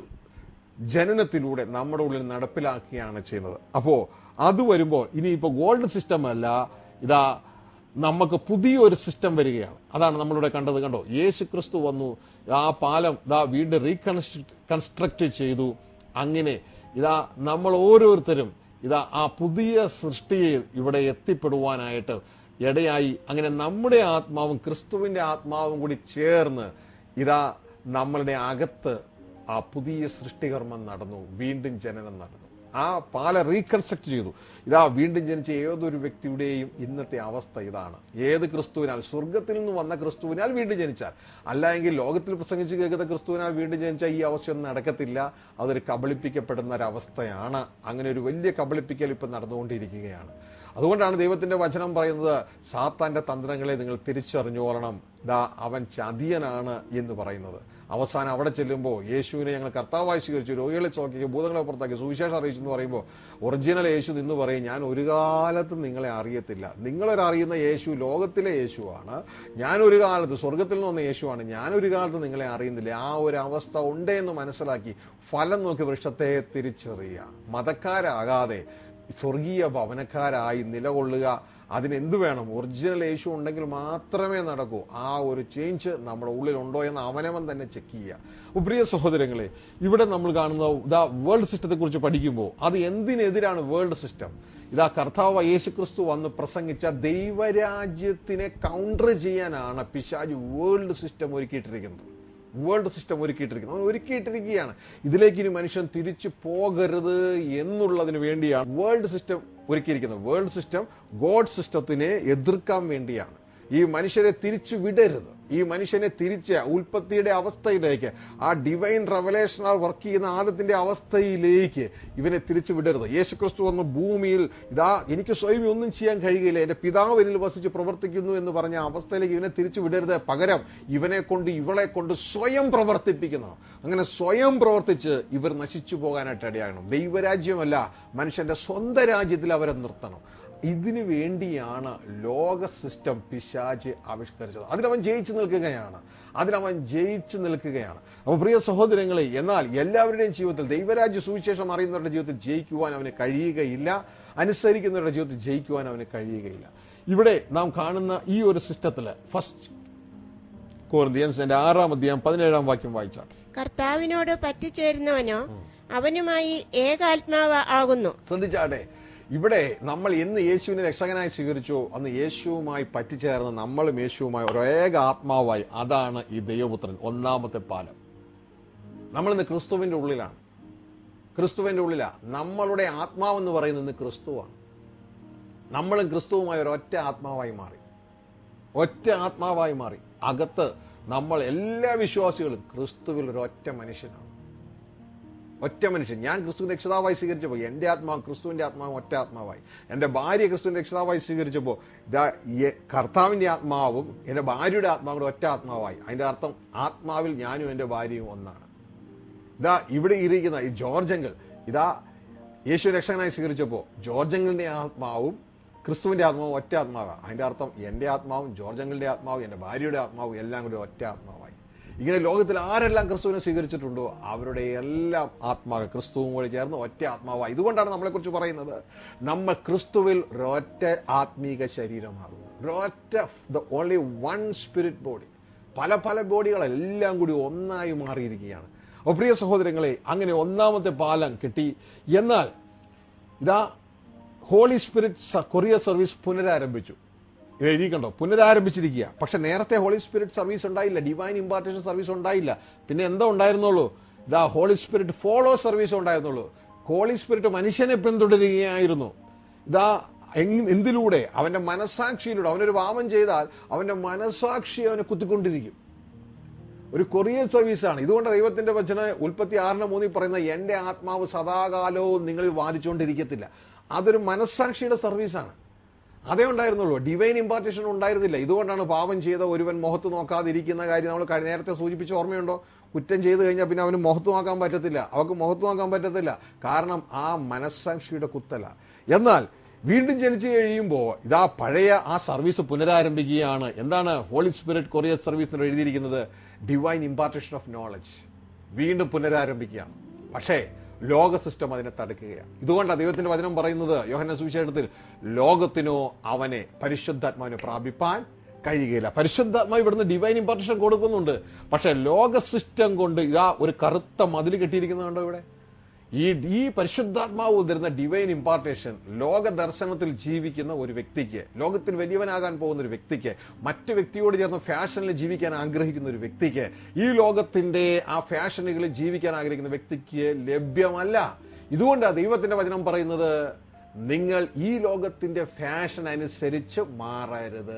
ജനനത്തിലൂടെ നമ്മുടെ ഉള്ളിൽ നടപ്പിലാക്കുകയാണ് ചെയ്യുന്നത് അപ്പോ അത് വരുമ്പോൾ ഇനിയിപ്പോ ഗോൾഡ് സിസ്റ്റം അല്ല ഇതാ നമുക്ക് പുതിയൊരു സിസ്റ്റം വരികയാണ് അതാണ് നമ്മളിവിടെ കണ്ടത് കണ്ടോ യേശു ക്രിസ്തു വന്നു ആ പാലം ഇതാ വീണ്ടും റീകൺസ്ട്രക്ട് കൺസ്ട്രക്ട് ചെയ്തു അങ്ങനെ ഇതാ നമ്മൾ ഓരോരുത്തരും ഇതാ ആ പുതിയ സൃഷ്ടിയിൽ ഇവിടെ എത്തിപ്പെടുവാനായിട്ട് ഇടയായി അങ്ങനെ നമ്മുടെ ആത്മാവും ക്രിസ്തുവിന്റെ ആത്മാവും കൂടി ചേർന്ന് ഇതാ നമ്മളുടെ അകത്ത് ആ പുതിയ സൃഷ്ടികർമ്മം നടന്നു വീണ്ടും ജനനം നടന്നു ആ പാല റീകൺസ്ട്രക്ട് ചെയ്തു ഇതാ വീണ്ടും ജനിച്ച ഏതൊരു വ്യക്തിയുടെയും ഇന്നത്തെ അവസ്ഥ ഇതാണ് ഏത് ക്രിസ്തുവിനാൽ സ്വർഗത്തിൽ നിന്ന് വന്ന ക്രിസ്തുവിനാൽ വീണ്ടും ജനിച്ചാൽ അല്ലെങ്കിൽ ലോകത്തിൽ പ്രസംഗിച്ച് കേൾക്കുന്ന ക്രിസ്തുവിനാൽ വീണ്ടും ജനിച്ചാൽ ഈ അവസ്ഥയൊന്നും നടക്കത്തില്ല അതൊരു കബളിപ്പിക്കപ്പെടുന്ന ഒരവസ്ഥയാണ് അങ്ങനെ ഒരു വലിയ കബളിപ്പിക്കൽ ഇപ്പം നടന്നുകൊണ്ടിരിക്കുകയാണ് അതുകൊണ്ടാണ് ദൈവത്തിന്റെ വചനം പറയുന്നത് സാത്താന്റെ തന്ത്രങ്ങളെ നിങ്ങൾ തിരിച്ചറിഞ്ഞോളണം ദാ അവൻ ചതിയനാണ് എന്ന് പറയുന്നത് അവസാനം അവിടെ ചെല്ലുമ്പോൾ യേശുവിനെ ഞങ്ങൾ കർത്താവായി സ്വീകരിച്ചു രോഗികളെ ചോക്കി ഭൂതങ്ങളെ പുറത്താക്കി സുവിശേഷം അറിയിച്ചു എന്ന് പറയുമ്പോൾ ഒറിജിനൽ യേശു നിന്ന് പറയും ഞാൻ ഒരു കാലത്തും നിങ്ങളെ അറിയത്തില്ല നിങ്ങളൊരറിയുന്ന യേശു ലോകത്തിലെ യേശുവാണ് ഞാൻ ഒരു കാലത്ത് സ്വർഗത്തിൽ നിന്ന് വന്ന യേശുവാണ് ഞാൻ ഒരു കാലത്ത് നിങ്ങളെ അറിയുന്നില്ല ആ ഒരു അവസ്ഥ ഉണ്ട് എന്ന് മനസ്സിലാക്കി ഫലം നോക്കി വൃക്ഷത്തെ തിരിച്ചറിയുക മതക്കാരാകാതെ സ്വർഗീയ ഭവനക്കാരായി നിലകൊള്ളുക അതിനെന്ത് വേണം ഒറിജിനൽ യേശു ഉണ്ടെങ്കിൽ മാത്രമേ നടക്കൂ ആ ഒരു ചേഞ്ച് നമ്മുടെ ഉള്ളിലുണ്ടോ എന്ന് അവനവൻ തന്നെ ചെക്ക് ചെയ്യുക അപ്പോൾ പ്രിയ സഹോദരങ്ങളെ ഇവിടെ നമ്മൾ കാണുന്ന ഇതാ വേൾഡ് സിസ്റ്റത്തെ കുറിച്ച് പഠിക്കുമ്പോൾ അത് എന്തിനെതിരാണ് വേൾഡ് സിസ്റ്റം ഇതാ കർത്താവ് യേശു ക്രിസ്തു വന്ന് പ്രസംഗിച്ച ദൈവരാജ്യത്തിനെ കൗണ്ടർ ചെയ്യാനാണ് പിശാജ് വേൾഡ് സിസ്റ്റം ഒരുക്കിയിട്ടിരിക്കുന്നത് വേൾഡ് സിസ്റ്റം ഒരുക്കിയിട്ടിരിക്കുന്നത് അവൻ ഒരുക്കിയിട്ടിരിക്കുകയാണ് ഇതിലേക്ക് ഇനി മനുഷ്യൻ തിരിച്ചു പോകരുത് എന്നുള്ളതിന് വേണ്ടിയാണ് വേൾഡ് സിസ്റ്റം ഒരുക്കിയിരിക്കുന്നത് വേൾഡ് സിസ്റ്റം ഗോഡ് സിസ്റ്റത്തിനെ എതിർക്കാൻ വേണ്ടിയാണ് ഈ മനുഷ്യരെ തിരിച്ചു വിടരുത് ഈ മനുഷ്യനെ തിരിച്ച് ഉൽപ്പത്തിയുടെ അവസ്ഥയിലേക്ക് ആ ഡിവൈൻ റെവലേഷനാൽ വർക്ക് ചെയ്യുന്ന ആദത്തിന്റെ അവസ്ഥയിലേക്ക് ഇവനെ തിരിച്ചു വിടരുത് യേശുക്രിസ്തു വന്ന ഭൂമിയിൽ ഇതാ എനിക്ക് സ്വയം ഒന്നും ചെയ്യാൻ കഴിയുകയില്ല എന്റെ പിതാവ് എന്നിൽ വസിച്ച് പ്രവർത്തിക്കുന്നു എന്ന് പറഞ്ഞ അവസ്ഥയിലേക്ക് ഇവനെ തിരിച്ചു വിടരുത് പകരം ഇവനെ കൊണ്ട് ഇവളെ കൊണ്ട് സ്വയം പ്രവർത്തിപ്പിക്കുന്നു അങ്ങനെ സ്വയം പ്രവർത്തിച്ച് ഇവർ നശിച്ചു പോകാനായിട്ട് ഇടയാകണം ദൈവരാജ്യമല്ല മനുഷ്യന്റെ സ്വന്തം രാജ്യത്തിൽ അവരെ നിർത്തണം ഇതിനു വേണ്ടിയാണ് ലോക സിസ്റ്റം പിശാച് ആവിഷ്കരിച്ചത് അതിനവൻ ജയിച്ചു നിൽക്കുകയാണ് അതിനവൻ ജയിച്ചു നിൽക്കുകയാണ് അപ്പോൾ പ്രിയ സഹോദരങ്ങളെ എന്നാൽ എല്ലാവരുടെയും ജീവിതത്തിൽ ദൈവരാജ്യ സുവിശേഷം അറിയുന്നവരുടെ ജീവിതത്തിൽ ജയിക്കുവാൻ അവന് കഴിയുകയില്ല അനുസരിക്കുന്നവരുടെ ജീവിതത്തിൽ ജയിക്കുവാൻ അവന് കഴിയുകയില്ല ഇവിടെ നാം കാണുന്ന ഈ ഒരു സിസ്റ്റത്തില് ഫസ്റ്റ് കോറിന്ത്യൻസിന്റെ ആറാം അധ്യായം പതിനേഴാം വാക്യം വായിച്ചാട്ടെ കർത്താവിനോട് പറ്റിച്ചേരുന്നവനോ അവനുമായി ഏകാത്മാവ് ആകുന്നു ശ്രദ്ധിച്ചാട്ടെ ഇവിടെ നമ്മൾ എന്ന് യേശുവിനെ രക്ഷകനായി സ്വീകരിച്ചു അന്ന് യേശുവുമായി പറ്റിച്ചേർന്ന് നമ്മളും യേശുവുമായി ഒരേക ആത്മാവായി അതാണ് ഈ ദൈവപുത്രൻ ഒന്നാമത്തെ പാലം നമ്മളിന്ന് ക്രിസ്തുവിന്റെ ഉള്ളിലാണ് ക്രിസ്തുവിന്റെ ഉള്ളിലാ നമ്മളുടെ ആത്മാവെന്ന് പറയുന്നത് ഇന്ന് ക്രിസ്തുവാണ് നമ്മളും ക്രിസ്തുവുമായി ഒരൊറ്റ ആത്മാവായി മാറി ഒറ്റ ആത്മാവായി മാറി അകത്ത് നമ്മൾ എല്ലാ വിശ്വാസികളും ക്രിസ്തുവിൽ ഒരൊറ്റ മനുഷ്യനാണ് ഒറ്റ മനുഷ്യൻ ഞാൻ ക്രിസ്തു രക്ഷിതാവായി സ്വീകരിച്ചപ്പോൾ എൻ്റെ ആത്മാവ് ക്രിസ്തുവിന്റെ ആത്മാവ് ഒറ്റ ആത്മാവായി എൻ്റെ ഭാര്യ ക്രിസ്തുവിന്റെ രക്ഷിതാവായി സ്വീകരിച്ചപ്പോൾ ഇതാ ഈ കർത്താവിന്റെ ആത്മാവും എൻ്റെ ഭാര്യയുടെ ആത്മാവും കൂടെ ഒറ്റ ആത്മാവായി അതിന്റെ അർത്ഥം ആത്മാവിൽ ഞാനും എൻ്റെ ഭാര്യയും ഒന്നാണ് ഇതാ ഇവിടെ ഇരിക്കുന്ന ഈ ജോർജങ്കൽ ഇതാ യേശു രക്ഷകനായി സ്വീകരിച്ചപ്പോൾ ജോർജങ്കലിന്റെ ആത്മാവും ക്രിസ്തുവിന്റെ ആത്മാവും ഒറ്റ ആത്മാവാണ് അതിന്റെ അർത്ഥം എൻ്റെ ആത്മാവും ജോർജങ്കലിന്റെ ആത്മാവും എൻ്റെ ഭാര്യയുടെ ആത്മാവും എല്ലാം കൂടി ഒറ്റ ആത്മാവായി ഇങ്ങനെ ലോകത്തിൽ ആരെല്ലാം ക്രിസ്തുവിനെ സ്വീകരിച്ചിട്ടുണ്ടോ അവരുടെ എല്ലാം ആത്മാവ് ക്രിസ്തുവും കൂടി ചേർന്ന് ഒറ്റ ആത്മാവായി ഇതുകൊണ്ടാണ് നമ്മളെക്കുറിച്ച് പറയുന്നത് നമ്മൾ ക്രിസ്തുവിൽ ഒരൊറ്റ ആത്മീക ശരീരമാകുന്നു ഒരൊറ്റ the only one spirit body പല പല ബോഡികളെല്ലാം കൂടി ഒന്നായി മാറിയിരിക്കുകയാണ് അപ്പോൾ പ്രിയ സഹോദരങ്ങളെ അങ്ങനെ ഒന്നാമത്തെ പാലം കിട്ടി എന്നാൽ ഇതാ ഹോളി സ്പിരിറ്റ് കൊറിയർ സർവീസ് പുനരാരംഭിച്ചു ഇത് എഴുതിക്കണ്ടോ പുനരാരംഭിച്ചിരിക്കുക പക്ഷെ നേരത്തെ ഹോളി സ്പിരിറ്റ് സർവീസ് ഉണ്ടായില്ല ഡിവൈൻ ഇമ്പാർട്ടേഷൻ സർവീസ് ഉണ്ടായില്ല പിന്നെ എന്താ ഉണ്ടായിരുന്നുള്ളൂ ഇതാ ഹോളി സ്പിരിറ്റ് ഫോളോ സർവീസ് ഉണ്ടായിരുന്നുള്ളൂ ഹോളി സ്പിരിറ്റ് മനുഷ്യനെ പിന്തുടരുകയായിരുന്നു ഇതാ എങ്- എന്തിലൂടെ അവന്റെ മനസാക്ഷിയിലൂടെ അവനൊരു പാപം ചെയ്താൽ അവന്റെ മനസാക്ഷി അവനെ കുത്തിക്കൊണ്ടിരിക്കും ഒരു കൊറിയർ സർവീസാണ് ഇതുകൊണ്ട് ദൈവത്തിന്റെ വചന ഉൽപ്പത്തി ആറിന് മൂന്നിൽ പറയുന്ന എന്റെ ആത്മാവ് സദാകാലവും നിങ്ങളിൽ വാദിച്ചുകൊണ്ടിരിക്കത്തില്ല അതൊരു മനസ്സാക്ഷിയുടെ സർവീസാണ് അതേ ഉണ്ടായിരുന്നുള്ളൂ ഡിവൈൻ ഇമ്പാർട്ടേഷൻ ഉണ്ടായിരുന്നില്ല ഇതുകൊണ്ടാണ് പാപം ചെയ്ത ഒരുവൻ മുഖത്ത് നോക്കാതിരിക്കുന്ന കാര്യം നമ്മൾ കഴി- നേരത്തെ സൂചിപ്പിച്ച ഓർമ്മയുണ്ടോ കുറ്റം ചെയ്തു കഴിഞ്ഞാൽ പിന്നെ അവന് മുഖത്ത് നോക്കാൻ പറ്റത്തില്ല അവർക്ക് മുഖത്ത് നോക്കാൻ പറ്റത്തില്ല കാരണം ആ മനസ്സാക്ഷിയുടെ കുത്തല എന്നാൽ വീണ്ടും ജനിച്ചു കഴിയുമ്പോൾ ഇതാ പഴയ ആ സർവീസ് പുനരാരംഭിക്കുകയാണ് എന്താണ് ഹോളി സ്പിരിറ്റ് കൊറിയർ സർവീസിനോട് എഴുതിയിരിക്കുന്നത് ഡിവൈൻ ഇമ്പാർട്ടേഷൻ ഓഫ് നോളജ് വീണ്ടും പുനരാരംഭിക്കുകയാണ് പക്ഷേ ലോക സിസ്റ്റം അതിനെ തടുക്കുകയാണ് ഇതുകൊണ്ടാണ് ദൈവത്തിന്റെ വചനം പറയുന്നത് യോഹന സുവിശേഷത്തിൽ ലോകത്തിനോ അവനെ പരിശുദ്ധാത്മാവിനെ പ്രാപിപ്പാൻ കഴിയുകയില്ല പരിശുദ്ധാത്മാവ് ഇവിടുന്ന് ഡിവൈൻ ഇമ്പാർട്ടേഷൻ കൊടുക്കുന്നുണ്ട് പക്ഷെ ലോക സിസ്റ്റം കൊണ്ട് ഇതാ ഒരു കറുത്ത മതിൽ കെട്ടിയിരിക്കുന്നുണ്ടോ ഇവിടെ ഈ ഈ പരിശുദ്ധാത്മാവ് തരുന്ന ഡിവൈൻ ഇമ്പാർട്ടേഷൻ ലോക ദർശനത്തിൽ ജീവിക്കുന്ന ഒരു വ്യക്തിക്ക് ലോകത്തിൽ വലിയവനാകാൻ പോകുന്ന ഒരു വ്യക്തിക്ക് മറ്റു വ്യക്തിയോട് ചേർന്ന് ഫാഷനിൽ ജീവിക്കാൻ ആഗ്രഹിക്കുന്ന ഒരു വ്യക്തിക്ക് ഈ ലോകത്തിന്റെ ആ ഫാഷനുകളിൽ ജീവിക്കാൻ ആഗ്രഹിക്കുന്ന വ്യക്തിക്ക് ലഭ്യമല്ല ഇതുകൊണ്ടാണ് ദൈവത്തിന്റെ വചനം പറയുന്നത് നിങ്ങൾ ഈ ലോകത്തിന്റെ ഫാഷൻ അനുസരിച്ച് മാറരുത്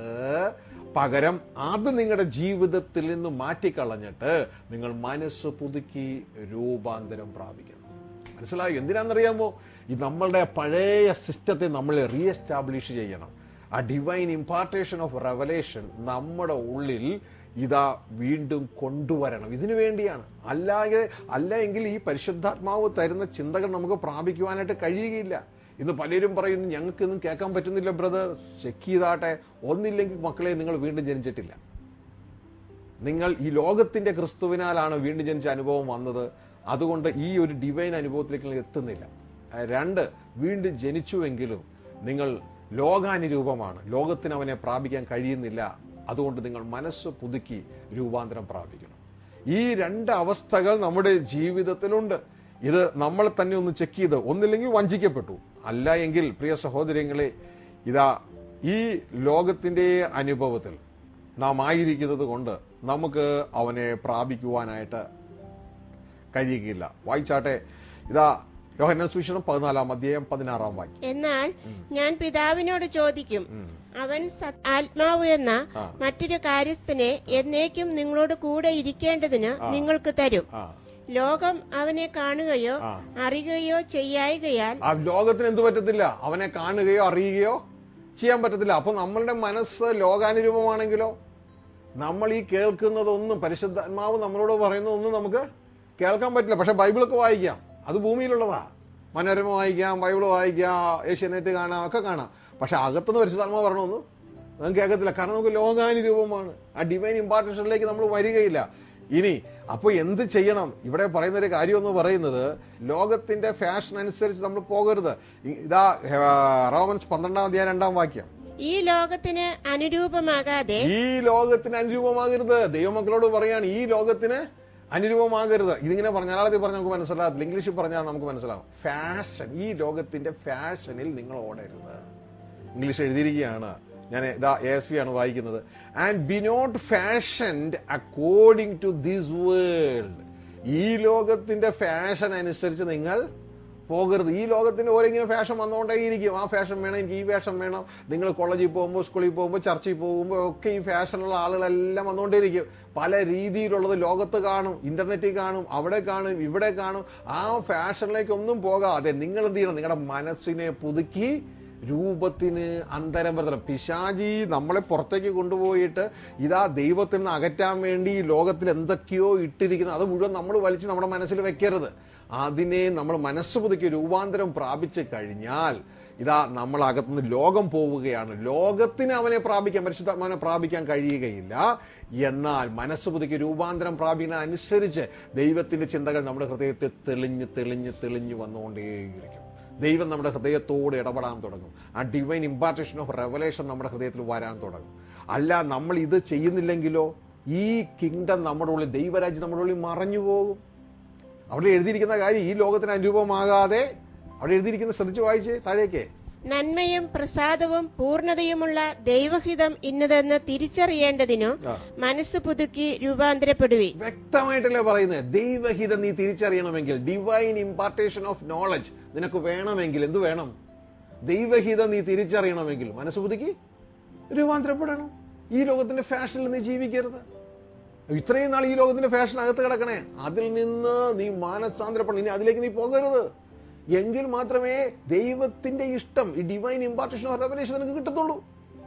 പകരം അത് നിങ്ങളുടെ ജീവിതത്തിൽ നിന്ന് മാറ്റിക്കളഞ്ഞിട്ട് നിങ്ങൾ മനസ്സ് പുതുക്കി രൂപാന്തരം പ്രാപിക്കണം മനസ്സിലായോ എന്തിനാണെന്നറിയാമോ ഈ നമ്മളുടെ പഴയ സിസ്റ്റത്തെ നമ്മൾ റീഎസ്റ്റാബ്ലിഷ് ചെയ്യണം ആ ഡിവൈൻ ഇമ്പാർട്ടേഷൻ ഓഫ് റെവലേഷൻ നമ്മുടെ ഉള്ളിൽ ഇതാ വീണ്ടും കൊണ്ടുവരണം ഇതിനു വേണ്ടിയാണ് അല്ലാതെ അല്ല എങ്കിൽ ഈ പരിശുദ്ധാത്മാവ് തരുന്ന ചിന്തകൾ നമുക്ക് പ്രാപിക്കുവാനായിട്ട് കഴിയുകയില്ല ഇന്ന് പലരും പറയുന്നു ഞങ്ങൾക്കൊന്നും കേൾക്കാൻ പറ്റുന്നില്ല ബ്രദർ ചെക്ക് ചെയ്താട്ടെ ഒന്നില്ലെങ്കിൽ മക്കളെ നിങ്ങൾ വീണ്ടും ജനിച്ചിട്ടില്ല നിങ്ങൾ ഈ ലോകത്തിന്റെ ക്രിസ്തുവിനാലാണ് വീണ്ടും ജനിച്ച അനുഭവം വന്നത് അതുകൊണ്ട് ഈ ഒരു ഡിവൈൻ അനുഭവത്തിലേക്ക് നിങ്ങൾ എത്തുന്നില്ല ആ, രണ്ട് വീണ്ടും ജനിച്ചുവെങ്കിലും നിങ്ങൾ ലോകാനുരൂപമാണ് ലോകത്തിന് അവനെ പ്രാപിക്കാൻ കഴിയുന്നില്ല അതുകൊണ്ട് നിങ്ങൾ മനസ്സ് പുതുക്കി രൂപാന്തരം പ്രാപിക്കണം ഈ രണ്ട് അവസ്ഥകൾ നമ്മുടെ ജീവിതത്തിലുണ്ട് ഇത് നമ്മൾ തന്നെ ഒന്ന് ചെക്ക് ചെയ്ത് ഒന്നില്ലെങ്കിൽ വഞ്ചിക്കപ്പെട്ടു അല്ല എങ്കിൽ പ്രിയ സഹോദരങ്ങളെ ഇതാ ഈ ലോകത്തിന്റെ അനുഭവത്തിൽ നാം ആയിരിക്കുന്നത് കൊണ്ട് നമുക്ക് അവനെ പ്രാപിക്കുവാനായിട്ട് കഴിയുകയില്ല വായിച്ചാട്ടെ ഇതാ യോഹന്ന സുവിശേഷം പതിനാലാം അധ്യായം പതിനാറാം വാക്യം എന്നാൽ ഞാൻ പിതാവിനോട് ചോദിക്കും ഉം. അവൻ സത്- ആത്മാവ് എന്ന ആ. മറ്റൊരു കാര്യസ്ഥനെ എന്നേക്കും നിങ്ങളോട് കൂടെ ഇരിക്കേണ്ടതിന് ആ. നിങ്ങൾക്ക് തരും ആ ലോകം അവനെ കാണുകയോ ആ. അറിയുകയോ ചെയ്യായികയാൽ ആ ലോകത്തിന് എന്ത് പറ്റത്തില്ല അവനെ കാണുകയോ അറിയുകയോ ചെയ്യാൻ പറ്റത്തില്ല അപ്പൊ നമ്മളുടെ മനസ്സ് ലോകാനുരൂപമാണെങ്കിലോ നമ്മൾ ഈ കേൾക്കുന്നതൊന്നും പരിശുദ്ധാത്മാവ് നമ്മളോട് പറയുന്നതൊന്നും നമുക്ക് കേൾക്കാൻ പറ്റില്ല പക്ഷെ ബൈബിളൊക്കെ വായിക്കാം അത് ഭൂമിയിലുള്ളതാ മനോരമ വായിക്കാം ബൈബിൾ വായിക്കാം ഏഷ്യാനെറ്റ് കാണാം ഒക്കെ കാണാം പക്ഷെ അകത്തുനിന്ന് പരിശുദ്ധാത്മാവ് പറയണമെന്ന് നമുക്ക് കേൾക്കത്തില്ല കാരണം നമുക്ക് ലോകാനുരൂപമാണ് ആ ഡിവൈൻ ഇമ്പാർട്ടേഷനിലേക്ക് നമ്മൾ വരികയില്ല ഇനി അപ്പൊ എന്ത് ചെയ്യണം ഇവിടെ പറയുന്ന ഒരു കാര്യം എന്ന് പറയുന്നത് ലോകത്തിന്റെ ഫാഷൻ അനുസരിച്ച് നമ്മൾ പോകരുത് ഇ- ഇതാ ഏ, റോമൻസ് പന്ത്രണ്ടാം അധ്യായം രണ്ടാം വാക്യം ഈ ലോകത്തിന് അനുരൂപമാകാതെ ഈ ലോകത്തിന് അനുരൂപമാകരുത് ദൈവമക്കളോട് പറയാണ് ഈ ലോകത്തിന് അനുരൂപമാകരുത് ഇതിങ്ങനെ പറഞ്ഞ മലയാളത്തിൽ പറഞ്ഞാൽ നമുക്ക് മനസ്സിലാകത്തില്ല ഇംഗ്ലീഷിൽ പറഞ്ഞാൽ നമുക്ക് മനസ്സിലാവും ഫാഷൻ ഈ ലോകത്തിന്റെ ഫാഷനിൽ നിങ്ങൾ ഓടരുത് ഇംഗ്ലീഷ് എഴുതിയിരിക്കുകയാണ് ഞാൻ ഇതാ എ എസ് വി ആണ് വായിക്കുന്നത് and be not fashioned according to this world ഈ ലോകത്തിന്റെ ഫാഷൻ അനുസരിച്ച് നിങ്ങൾ പോകരുത് ഈ ലോകത്തിന്റെ ഓരോങ്ങനെ ഫാഷൻ വന്നുകൊണ്ടേയിരിക്കും ആ ഫാഷൻ വേണം എനിക്ക് ഈ ഫാഷൻ വേണം നിങ്ങൾ കോളേജിൽ പോകുമ്പോൾ സ്കൂളിൽ പോകുമ്പോൾ ചർച്ചിൽ പോകുമ്പോൾ ഒക്കെ ഈ ഫാഷനുള്ള ആളുകളെല്ലാം വന്നുകൊണ്ടേയിരിക്കും പല രീതിയിലുള്ളത് ലോകത്ത് കാണും ഇന്റർനെറ്റിൽ കാണും അവിടെ കാണും ഇവിടെ കാണും ആ ഫാഷനിലേക്ക് ഒന്നും പോകാതെ നിങ്ങൾ എന്ത് ചെയ്യണം നിങ്ങളുടെ മനസ്സിനെ പുതുക്കി രൂപത്തിന് അന്തരം വരുത്തണം പിശാചി നമ്മളെ പുറത്തേക്ക് കൊണ്ടുപോയിട്ട് ഇതാ ദൈവത്തിൽ നിന്ന് അകറ്റാൻ വേണ്ടി ഈ ലോകത്തിൽ എന്തൊക്കെയോ ഇട്ടിരിക്കുന്നു അത് മുഴുവൻ നമ്മൾ വലിച്ച് നമ്മുടെ മനസ്സിൽ വെക്കരുത് അതിനെ നമ്മൾ മനസ്സ് പുതുക്കി രൂപാന്തരം പ്രാപിച്ചു കഴിഞ്ഞാൽ ഇതാ നമ്മൾ അകത്തുനിന്ന് ലോകം പോവുകയാണ് ലോകത്തിന് അവനെ പ്രാപിക്കാൻ പരിശുദ്ധാത്മാവിനെ പ്രാപിക്കാൻ കഴിയുകയില്ല എന്നാൽ മനസ്സ് പുതുക്കി രൂപാന്തരം പ്രാപിക്കുന്ന അനുസരിച്ച് ദൈവത്തിന്റെ ചിന്തകൾ നമ്മുടെ ഹൃദയത്തിൽ തെളിഞ്ഞ് തെളിഞ്ഞ് തെളിഞ്ഞ് വന്നുകൊണ്ടേയിരിക്കും ദൈവം നമ്മുടെ ഹൃദയത്തോട് ഇടപെടാൻ തുടങ്ങും ആ ഡിവൈൻ ഇമ്പാർട്ടേഷൻ ഓഫ് റെവലേഷൻ നമ്മുടെ ഹൃദയത്തിൽ വരാൻ തുടങ്ങും അല്ല നമ്മൾ ഇത് ചെയ്യുന്നില്ലെങ്കിലോ ഈ കിങ്ഡം നമ്മുടെ ഉള്ളിൽ ദൈവരാജ്യം നമ്മുടെ ഉള്ളിൽ മറഞ്ഞു പോകും അവിടെ എഴുതിയിരിക്കുന്ന കാര്യം ഈ ലോകത്തിന് അനുരൂപമാകാതെ അവിടെ എഴുതിയിരിക്കുന്ന ശ്രദ്ധിച്ച് വായിച്ച് താഴേക്ക് നന്മയും പ്രസാദവും പൂർണ്ണതയുമുള്ള ദൈവഹിതം ഇന്നതെന്ന് തിരിച്ചറിയേണ്ടതിനു ആ. മനസ്സ് പുതുക്കി രൂപാന്തരപ്പെടുവി വ്യക്തമായിട്ടല്ലേ പറയുന്നത് ദൈവഹിതം നീ തിരിച്ചറിയണമെങ്കിൽ ഡിവൈൻ ഇമ്പാർട്ടേഷൻ ഓഫ് നോളജ് നിനക്ക് വേണമെങ്കിൽ എന്ത് വേണം ദൈവഹിതം നീ തിരിച്ചറിയണമെങ്കിൽ മനസ്സ് പുതുക്കി രൂപാന്തരപ്പെടണം ഈ ലോകത്തിന്റെ ഫാഷനിൽ നീ ജീവിക്കരുത് ഇത്രയും നാൾ ഈ ലോകത്തിന്റെ ഫാഷൻ അകത്ത് കിടക്കണേ അതിൽ നിന്ന് നീ മാനസാന്തരപ്പെടണം ഇനി അതിലേക്ക് നീ പോകരുത് എങ്കിൽ മാത്രമേ ദൈവത്തിന്റെ ഇഷ്ടം ഈ ഡിവൈൻ ഇമ്പാർട്ടേഷൻ ഓഫ് റെവലേഷൻ നിനക്ക് കിട്ടത്തുള്ളൂ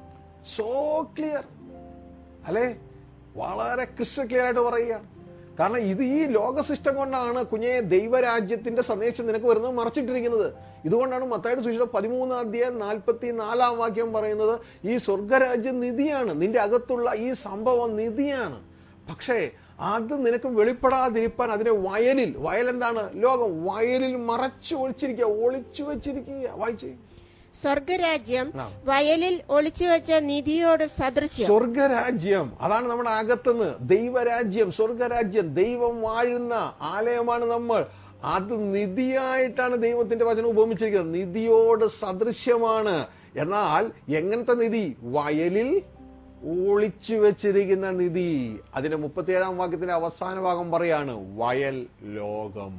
സോ ക്ലിയർ അല്ലേ വളരെ ക്രിസ്റ്റൽ ക്ലിയർ ആയിട്ട് പറയുകയാണ് കാരണം ഇത് ഈ ലോക സിസ്റ്റം കൊണ്ടാണ് കുഞ്ഞെ ദൈവരാജ്യത്തിന്റെ സന്ദേശം നിനക്ക് വരുന്നത് മറച്ചിട്ടിരിക്കുന്നത് ഇതുകൊണ്ടാണ് മത്തായുടെ സുവിശേഷം പതിമൂന്നാം അധ്യായം നാൽപ്പത്തി നാലാം വാക്യം പറയുന്നത് ഈ സ്വർഗരാജ്യം നിധിയാണ് നിന്റെ അകത്തുള്ള ഈ സംഭവം നിധിയാണ് പക്ഷേ അത് നിനക്ക് വെളിപ്പെടാതിരിപ്പാൻ അതിനെ വയലിൽ വയൽ എന്താണ് ലോകം വയലിൽ മറച്ചു ഒളിച്ചിരിക്കുക ഒളിച്ചു വെച്ചിരിക്കുക വായിച്ചേ സ്വർഗരാജ്യം ആ. വയലിൽ ഒളിച്ചുവെച്ച നിധിയോട് സദൃശ്യം സ്വർഗരാജ്യം അതാണ് നമ്മുടെ അകത്തുനിന്ന് ദൈവരാജ്യം സ്വർഗരാജ്യം ദൈവം വാഴുന്ന ആലയമാണ് നമ്മൾ അത് നിധിയായിട്ടാണ് ദൈവത്തിന്റെ വചനം ഉപമിച്ചിരിക്കുന്നത് നിധിയോട് സദൃശ്യമാണ് എന്നാൽ എങ്ങനത്തെ നിധി വയലിൽ ഒളിച്ചു വെച്ചിരിക്കുന്ന നിധി അതിന്റെ മുപ്പത്തിയേഴാം വാക്യത്തിന്റെ അവസാന ഭാഗം പറയാണ് വയൽ ലോകം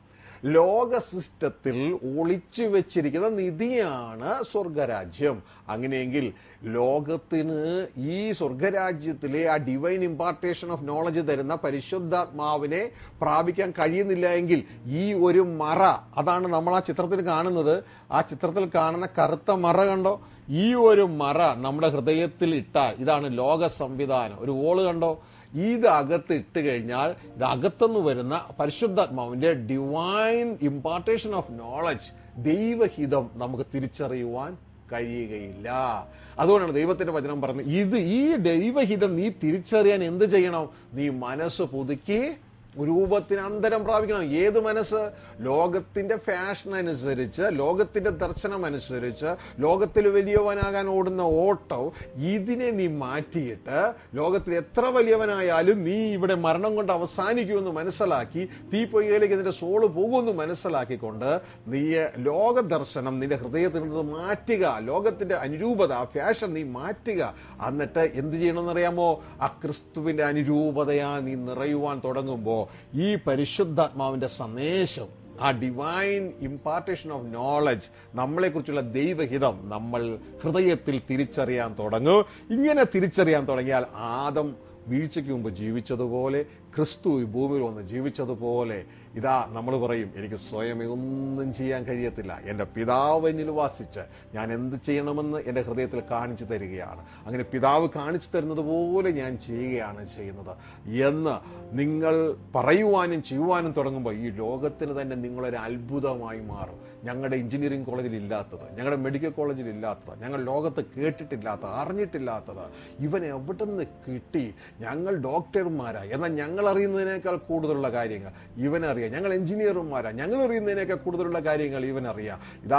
ലോക സിസ്റ്റത്തിൽ ഒളിച്ചു വെച്ചിരിക്കുന്ന നിധിയാണ് സ്വർഗരാജ്യം അങ്ങനെയെങ്കിൽ ലോകത്തിന് ഈ സ്വർഗരാജ്യത്തിലെ ആ ഡിവൈൻ ഇമ്പാർട്ടേഷൻ ഓഫ് നോളജ് തരുന്ന പരിശുദ്ധാത്മാവിനെ പ്രാപിക്കാൻ കഴിയുന്നില്ല എങ്കിൽ ഈ ഒരു മറ അതാണ് നമ്മൾ ആ ചിത്രത്തിൽ കാണുന്നത് ആ ചിത്രത്തിൽ കാണുന്ന കറുത്ത മറ കണ്ടോ ഈ ഒരു മറ നമ്മുടെ ഹൃദയത്തിൽ ഇട്ടാൽ ഇതാണ് ലോക സംവിധാനം ഒരു വോള് കണ്ടോ ഇത് അകത്ത് ഇട്ട് കഴിഞ്ഞാൽ ഇത് അകത്തുനിന്ന് വരുന്ന പരിശുദ്ധാത്മാവിന്റെ ഡിവൈൻ ഇമ്പാർട്ടേഷൻ ഓഫ് നോളജ് ദൈവഹിതം നമുക്ക് തിരിച്ചറിയുവാൻ കഴിയുകയില്ല അതുകൊണ്ടാണ് ദൈവത്തിന്റെ വചനം പറഞ്ഞത് ഇത് ഈ ദൈവഹിതം നീ തിരിച്ചറിയാൻ എന്ത് ചെയ്യണം നീ മനസ്സ് പുതുക്കി രൂപത്തിന് അന്തരം പ്രാപിക്കണം ഏത് മനസ്സ് ലോകത്തിന്റെ ഫാഷൻ അനുസരിച്ച് ലോകത്തിന്റെ ദർശനം അനുസരിച്ച് ലോകത്തിൽ വലിയവനാകാൻ ഓടുന്ന ഓട്ടം ഇതിനെ നീ മാറ്റിയിട്ട് ലോകത്തിൽ എത്ര വലിയവനായാലും നീ ഇവിടെ മരണം കൊണ്ട് അവസാനിക്കുമെന്ന് മനസ്സിലാക്കി തീപ്പൊയ്യയിലേക്ക് നിന്റെ സോള് പോകുമെന്ന് മനസ്സിലാക്കിക്കൊണ്ട് നീ ലോക ദർശനം നിന്റെ ഹൃദയത്തിൽ നിന്ന് മാറ്റുക ലോകത്തിന്റെ അനുരൂപത ആ ഫാഷൻ നീ മാറ്റുക എന്നിട്ട് എന്ത് ചെയ്യണമെന്നറിയാമോ ആ ക്രിസ്തുവിന്റെ അനുരൂപതയാ നീ നിറയുവാൻ തുടങ്ങുമ്പോൾ ഈ പരിശുദ്ധാത്മാവിന്റെ സന്ദേശം ആ ഡിവൈൻ ഇമ്പാർട്ടേഷൻ ഓഫ് നോളജ് നമ്മളെക്കുറിച്ചുള്ള ദൈവഹിതം നമ്മൾ ഹൃദയത്തിൽ തിരിച്ചറിയാൻ തുടങ്ങും ഇങ്ങനെ തിരിച്ചറിയാൻ തുടങ്ങിയാൽ ആദം വീഴ്ചയ്ക്ക് മുമ്പ് ജീവിച്ചതുപോലെ ക്രിസ്തു ഈ ഭൂമിയിൽ വന്ന് ജീവിച്ചതുപോലെ ഇതാ നമ്മൾ പറയും എനിക്ക് സ്വയമേ ഒന്നും ചെയ്യാൻ കഴിയത്തില്ല എൻ്റെ പിതാവ് എന്നിൽ വാസിച്ച് ഞാൻ എന്ത് ചെയ്യണമെന്ന് എൻ്റെ ഹൃദയത്തിൽ കാണിച്ചു തരികയാണ് അങ്ങനെ പിതാവ് കാണിച്ചു തരുന്നത് പോലെ ഞാൻ ചെയ്യുകയാണ് ചെയ്യുന്നത് എന്ന് നിങ്ങൾ പറയുവാനും ചെയ്യുവാനും തുടങ്ങുമ്പോൾ ഈ ലോകത്തിന് തന്നെ നിങ്ങളൊരു അത്ഭുതമായി മാറും ഞങ്ങളുടെ എഞ്ചിനീയറിംഗ് കോളേജിൽ ഇല്ലാത്തത് ഞങ്ങളുടെ മെഡിക്കൽ കോളേജിൽ ഇല്ലാത്തത് ഞങ്ങൾ ലോകത്ത് കേട്ടിട്ടില്ലാത്തത് അറിഞ്ഞിട്ടില്ലാത്തത് ഇവൻ എവിടെ നിന്ന് കിട്ടി ഞങ്ങൾ ഡോക്ടർമാരാ എന്നാൽ ഞങ്ങൾ അറിയുന്നതിനേക്കാൾ കൂടുതലുള്ള കാര്യങ്ങൾ ഇവനറിയാം ഞങ്ങൾ എഞ്ചിനീയർമാരാ ഞങ്ങൾ അറിയുന്നതിനേക്കാൾ കൂടുതലുള്ള കാര്യങ്ങൾ ഇവനറിയാം ഇതാ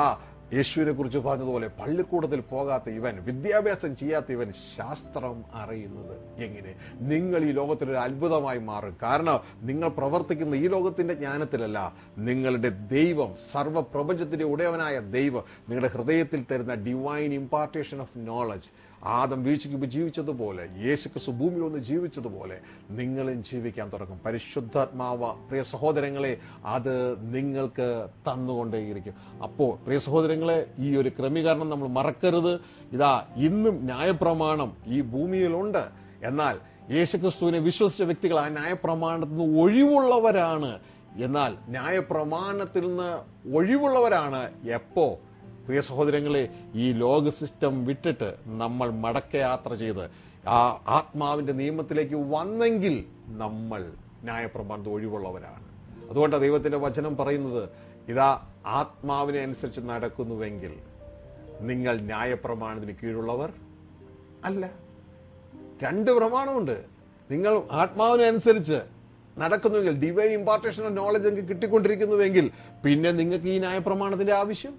യേശുവിനെ കുറിച്ച് പറഞ്ഞതുപോലെ പള്ളിക്കൂടത്തിൽ പോകാത്ത ഇവൻ വിദ്യാഭ്യാസം ചെയ്യാത്ത ഇവൻ ശാസ്ത്രം അറിയുന്നത് എങ്ങനെ നിങ്ങൾ ഈ ലോകത്തിലൊരു അത്ഭുതമായി മാറും കാരണം നിങ്ങൾ പ്രവർത്തിക്കുന്ന ഈ ലോകത്തിന്റെ ജ്ഞാനത്തിലല്ല നിങ്ങളുടെ ദൈവം സർവ്വപ്രപഞ്ചത്തിന്റെ ഉടയവനായ ദൈവം നിങ്ങളുടെ ഹൃദയത്തിൽ തരുന്ന divine impartation of knowledge Adam വീഴ്ചയ്ക്ക് മുമ്പ് ജീവിച്ചതുപോലെ യേശുക്രിസ്തു ഭൂമി ഒന്ന് ജീവിച്ചതുപോലെ നിങ്ങളും ജീവിക്കാൻ തുടങ്ങും പരിശുദ്ധാത്മാവ പ്രിയ സഹോദരങ്ങളെ അത് നിങ്ങൾക്ക് തന്നുകൊണ്ടേയിരിക്കും അപ്പോൾ പ്രിയ സഹോദരങ്ങളെ ഈ ഒരു ക്രമീകരണം നമ്മൾ മറക്കരുത് ഇതാ ഇന്നും ന്യായപ്രമാണം ഈ ഭൂമിയിലുണ്ട് എന്നാൽ യേശുക്രിസ്തുവിനെ വിശ്വസിച്ച വ്യക്തികൾ ആ ന്യായപ്രമാണത്തിൽ നിന്ന് ഒഴിവുള്ളവരാണ് എന്നാൽ ന്യായപ്രമാണത്തിൽ നിന്ന് ഒഴിവുള്ളവരാണ് എപ്പോ പ്രിയ സഹോദരങ്ങളെ ഈ ലോക സിസ്റ്റം വിട്ടിട്ട് നമ്മൾ മടക്കയാത്ര ചെയ്ത് ആ ആത്മാവിന്റെ നിയമത്തിലേക്ക് വന്നെങ്കിൽ നമ്മൾ ന്യായപ്രമാണത്തിൽ ഒഴിവുള്ളവരാണ് അതുകൊണ്ടാണ് ദൈവത്തിന്റെ വചനം പറയുന്നത് ഇതാ ആത്മാവിനെ അനുസരിച്ച് നടക്കുന്നുവെങ്കിൽ നിങ്ങൾ ന്യായപ്രമാണത്തിന് കീഴുള്ളവർ അല്ല രണ്ട് പ്രമാണമുണ്ട് നിങ്ങൾ ആത്മാവിനനുസരിച്ച് നടക്കുന്നുവെങ്കിൽ ഡിവൈൻ ഇമ്പാർട്ടേഷൻ ഓഫ് നോളജ് നിങ്ങൾക്ക് കിട്ടിക്കൊണ്ടിരിക്കുന്നുവെങ്കിൽ പിന്നെ നിങ്ങൾക്ക് ഈ ന്യായപ്രമാണത്തിന്റെ ആവശ്യം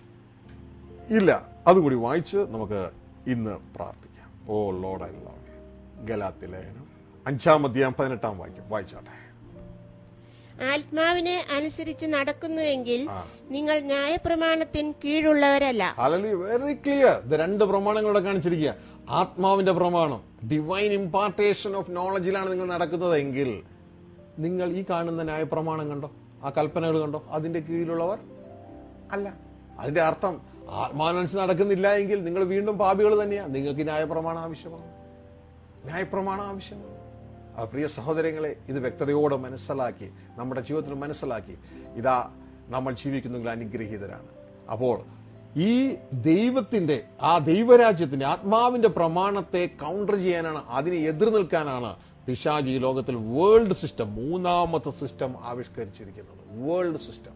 ഇല്ല അതുകൂടി വായിച്ച് നമുക്ക് ഇന്ന് പ്രാർത്ഥിക്കാം ഓ ലോഡ് ഐ ലവ് ഗലാത്തി ലേഖനം അഞ്ചാം അധ്യായം പതിനെട്ടാം വാക്യം വായിച്ചാട്ടെ ആത്മാവിനെ അനുസരിച്ച് നടക്കുന്നുവെങ്കിൽ ആ. നിങ്ങൾ ന്യായപ്രമാണത്തിന് കീഴുള്ളവരല്ല ഹലലി വെരി ക്ലിയർ ഇത് രണ്ട് പ്രമാണങ്ങളോടെ കാണിച്ചിരിക്കുക ആത്മാവിന്റെ പ്രമാണം ഡിവൈൻ ഇമ്പാർട്ടേഷൻ ഓഫ് നോളജിലാണ് നിങ്ങൾ നടക്കുന്നതെങ്കിൽ നിങ്ങൾ ഈ കാണുന്ന ന്യായപ്രമാണം കണ്ടോ ആ കൽപ്പനകൾ കണ്ടോ അതിന്റെ കീഴിലുള്ളവർ അല്ല അതിന്റെ അർത്ഥം ആത്മാവിനനുസരിച്ച് നടക്കുന്നില്ല എങ്കിൽ നിങ്ങൾ വീണ്ടും പാപികൾ തന്നെയാണ് നിങ്ങൾക്ക് ഈ ന്യായപ്രമാണം ആവശ്യമാണ് ന്യായപ്രമാണം ആവശ്യമാണ് ആ പ്രിയ സഹോദരങ്ങളെ ഇത് വ്യക്തതയോടെ മനസ്സിലാക്കി നമ്മുടെ ജീവിതത്തിൽ മനസ്സിലാക്കി ഇതാ നമ്മൾ ജീവിക്കുന്നെങ്കിൽ അനുഗ്രഹീതരാണ് അപ്പോൾ ഈ ദൈവത്തിന്റെ ആ ദൈവരാജ്യത്തിന്റെ ആത്മാവിന്റെ പ്രമാണത്തെ കൗണ്ടർ ചെയ്യാനാണ് അതിനെ എതിർ നിൽക്കാനാണ് പിശാജ് ഈ ലോകത്തിൽ വേൾഡ് സിസ്റ്റം മൂന്നാമത്തെ സിസ്റ്റം ആവിഷ്കരിച്ചിരിക്കുന്നത് വേൾഡ് സിസ്റ്റം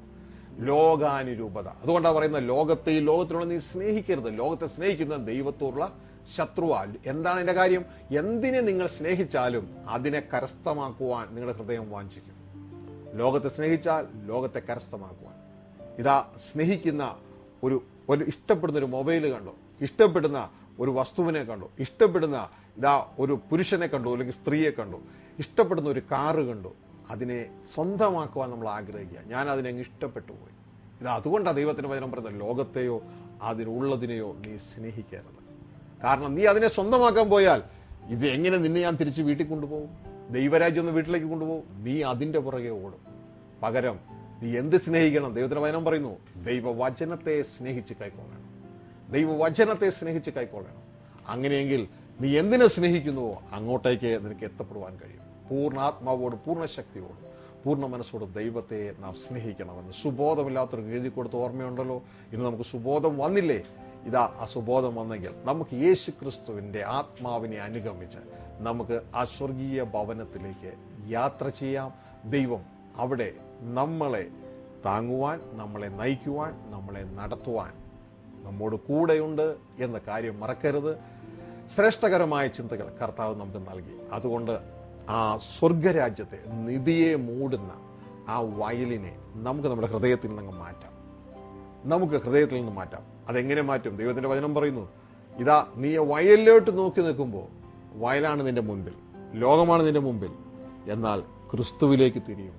ലോകാനുരൂപത അതുകൊണ്ടാണ് പറയുന്നത് ലോകത്തെ ഈ ലോകത്തിലുള്ള നീ സ്നേഹിക്കരുത് ലോകത്തെ സ്നേഹിക്കുന്ന ദൈവത്തോടുള്ള ശത്രുവാ എന്താണ് എന്റെ കാര്യം എന്തിനെ നിങ്ങൾ സ്നേഹിച്ചാലും അതിനെ കരസ്ഥമാക്കുവാൻ നിങ്ങളുടെ ഹൃദയം വാഞ്ചിക്കും ലോകത്തെ സ്നേഹിച്ചാൽ ലോകത്തെ കരസ്ഥമാക്കുവാൻ ഇതാ സ്നേഹിക്കുന്ന ഒരു ഒരു ഇഷ്ടപ്പെടുന്ന ഒരു മൊബൈൽ കണ്ടോ ഇഷ്ടപ്പെടുന്ന ഒരു വസ്തുവിനെ കണ്ടു ഇഷ്ടപ്പെടുന്ന ഇതാ ഒരു പുരുഷനെ കണ്ടു അല്ലെങ്കിൽ സ്ത്രീയെ കണ്ടു ഇഷ്ടപ്പെടുന്ന ഒരു കാറ് കണ്ടു അതിനെ സ്വന്തമാക്കുവാൻ നമ്മൾ ആഗ്രഹിക്കുക ഞാൻ അതിനെ അങ്ങ് ഇഷ്ടപ്പെട്ടു പോയി ഇത് അതുകൊണ്ടാണ് ദൈവത്തിന് വചനം പറയുന്നത് ലോകത്തെയോ അതിനുള്ളതിനെയോ നീ സ്നേഹിക്കരുത് കാരണം നീ അതിനെ സ്വന്തമാക്കാൻ പോയാൽ ഇത് എങ്ങനെ നിന്നെ ഞാൻ തിരിച്ച് വീട്ടിൽ കൊണ്ടുപോകും ദൈവരാജ്യം ഒന്ന് വീട്ടിലേക്ക് കൊണ്ടുപോകും നീ അതിന്റെ പുറകെ ഓടും പകരം നീ എന്ത് സ്നേഹിക്കണം ദൈവത്തിന്റെ വചനം പറയുന്നു ദൈവവചനത്തെ സ്നേഹിച്ച് കൈക്കൊള്ളണം ദൈവവചനത്തെ സ്നേഹിച്ച് കൈക്കൊള്ളണം അങ്ങനെയെങ്കിൽ നീ എന്തിനെ സ്നേഹിക്കുന്നുവോ അങ്ങോട്ടേക്ക് നിനക്ക് എത്തപ്പെടുവാൻ കഴിയും പൂർണ്ണാത്മാവോട് പൂർണ്ണ ശക്തിയോട് പൂർണ്ണ മനസ്സോട് ദൈവത്തെ നാം സ്നേഹിക്കണമെന്ന് സുബോധമില്ലാത്തവർക്ക് എഴുതി കൊടുത്ത ഓർമ്മയുണ്ടല്ലോ ഇന്ന് നമുക്ക് സുബോധം വന്നില്ലേ ഇതാ ആ സുബോധം വന്നെങ്കിൽ നമുക്ക് യേശു ക്രിസ്തുവിന്റെ ആത്മാവിനെ അനുഗമിച്ച് നമുക്ക് ആ സ്വർഗീയ ഭവനത്തിലേക്ക് യാത്ര ചെയ്യാം ദൈവം അവിടെ നമ്മളെ താങ്ങുവാൻ നമ്മളെ നയിക്കുവാൻ നമ്മളെ നടത്തുവാൻ നമ്മോട് കൂടെയുണ്ട് എന്ന കാര്യം മറക്കരുത് ശ്രേഷ്ഠകരമായ ചിന്തകൾ കർത്താവ് നമുക്ക് നൽകി അതുകൊണ്ട് ആ സ്വർഗരാജ്യത്തെ നിധിയെ മൂടുന്ന ആ വയലിനെ നമുക്ക് നമ്മുടെ ഹൃദയത്തിൽ നിന്ന് മാറ്റാം നമുക്ക് ഹൃദയത്തിൽ നിന്ന് മാറ്റാം അതെങ്ങനെ മാറ്റും ദൈവത്തിന്റെ വചനം പറയുന്നു ഇതാ നീ വയലിലോട്ട് നോക്കി നിൽക്കുമ്പോൾ വയലാണ് നിന്റെ മുൻപിൽ ലോകമാണ് നിന്റെ മുമ്പിൽ എന്നാൽ ക്രിസ്തുവിലേക്ക് തിരിയും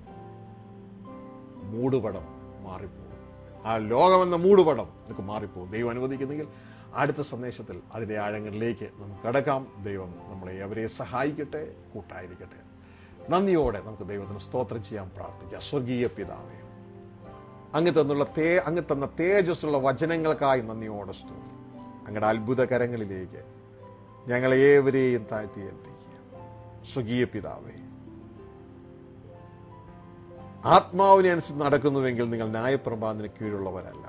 മൂടുപടം മാറിപ്പോകും ആ ലോകമെന്ന മൂടുപടം നിനക്ക് മാറിപ്പോകും ദൈവം അനുവദിക്കുന്നെങ്കിൽ അടുത്ത സന്ദേശത്തിൽ അതിന്റെ ആഴങ്ങളിലേക്ക് നമുക്ക് കടക്കാം ദൈവം നമ്മളെ അവരെ സഹായിക്കട്ടെ കൂട്ടായിരിക്കട്ടെ നന്ദിയോടെ നമുക്ക് ദൈവത്തിന് സ്തോത്രം ചെയ്യാൻ പ്രാർത്ഥിക്കാം സ്വർഗീയ പിതാവേ അങ്ങ് തന്നുള്ള തേ അങ്ങ് തന്ന തേജസ്സുള്ള വചനങ്ങൾക്കായി നന്ദിയോടെ സ്തോത്രം അങ്ങയുടെ അത്ഭുത കരങ്ങളിലേക്ക് ഞങ്ങളെ ഏവരെയും താഴ്ത്തി ഏൽപ്പിക്കുക സ്വകീയ പിതാവേ ആത്മാവിനെ അനുസരിച്ച് നടക്കുന്നുവെങ്കിൽ നിങ്ങൾ ന്യായപ്രമാണത്തിന് കീഴുള്ളവരല്ല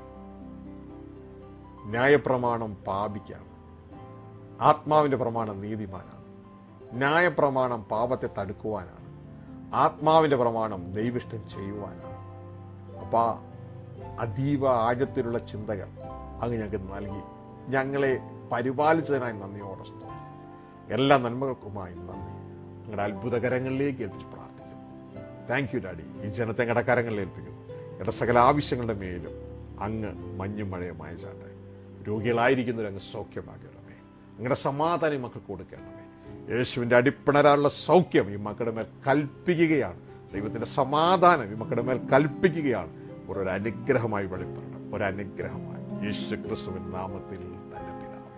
ന്യായപ്രമാണം പാപിക്കാണ് ആത്മാവിന്റെ പ്രമാണം നീതിമാനാണ് ന്യായപ്രമാണം പാപത്തെ തടുക്കുവാനാണ് ആത്മാവിന്റെ പ്രമാണം ദൈവിഷ്ടം ചെയ്യുവാനാണ് അപ്പാ അതീവ ആഴത്തിലുള്ള ചിന്തകൾ അങ്ങ് ഞങ്ങൾക്ക് നൽകി ഞങ്ങളെ പരിപാലിച്ചതിനായി നന്ദിയോടെ സ്തോത്രം. എല്ലാ നന്മകൾക്കുമായി നന്ദി നിങ്ങളുടെ അത്ഭുതകരങ്ങളിലേക്ക് ഏൽപ്പിച്ച് പ്രാർത്ഥിക്കുന്നു താങ്ക് യു ഡാഡി ഈ ജനത്തെ ഞങ്ങളുടെ കരങ്ങളിൽ ഏൽപ്പിക്കുന്നു എന്റെ സകല ആവശ്യങ്ങളുടെ മേലും അങ്ങ് മഞ്ഞും മഴയും അയച്ചാട്ടെ രോഗികളായിരിക്കുന്നവർ അങ്ങ് സൗഖ്യമാക്കണമേ അങ്ങയുടെ സമാധാനം ഈ മക്കൾക്ക് കൊടുക്കണമേ യേശുവിന്റെ അടിപ്പിണരാനുള്ള സൗഖ്യം ഈ മക്കളുടെ മേൽ കൽപ്പിക്കുകയാണ് ദൈവത്തിന്റെ സമാധാനം ഈ മക്കളുടെ മേൽ കൽപ്പിക്കുകയാണ് ഒരു അനുഗ്രഹമായി വെളിപ്പെടണം ഒരു അനുഗ്രഹമായി യേശു ക്രിസ്തുവിൻ നാമത്തിൽ തന്നെ പിതാവേ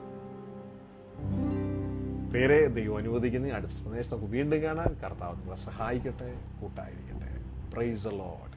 പേരെ ദൈവം അനുവദിക്കുന്ന അടുത്ത സന്ദേശം നമുക്ക് വീണ്ടും കാണാൻ കർത്താവ് നിങ്ങളെ സഹായിക്കട്ടെ കൂട്ടായിരിക്കട്ടെ പ്രൈസ് ലോഡ്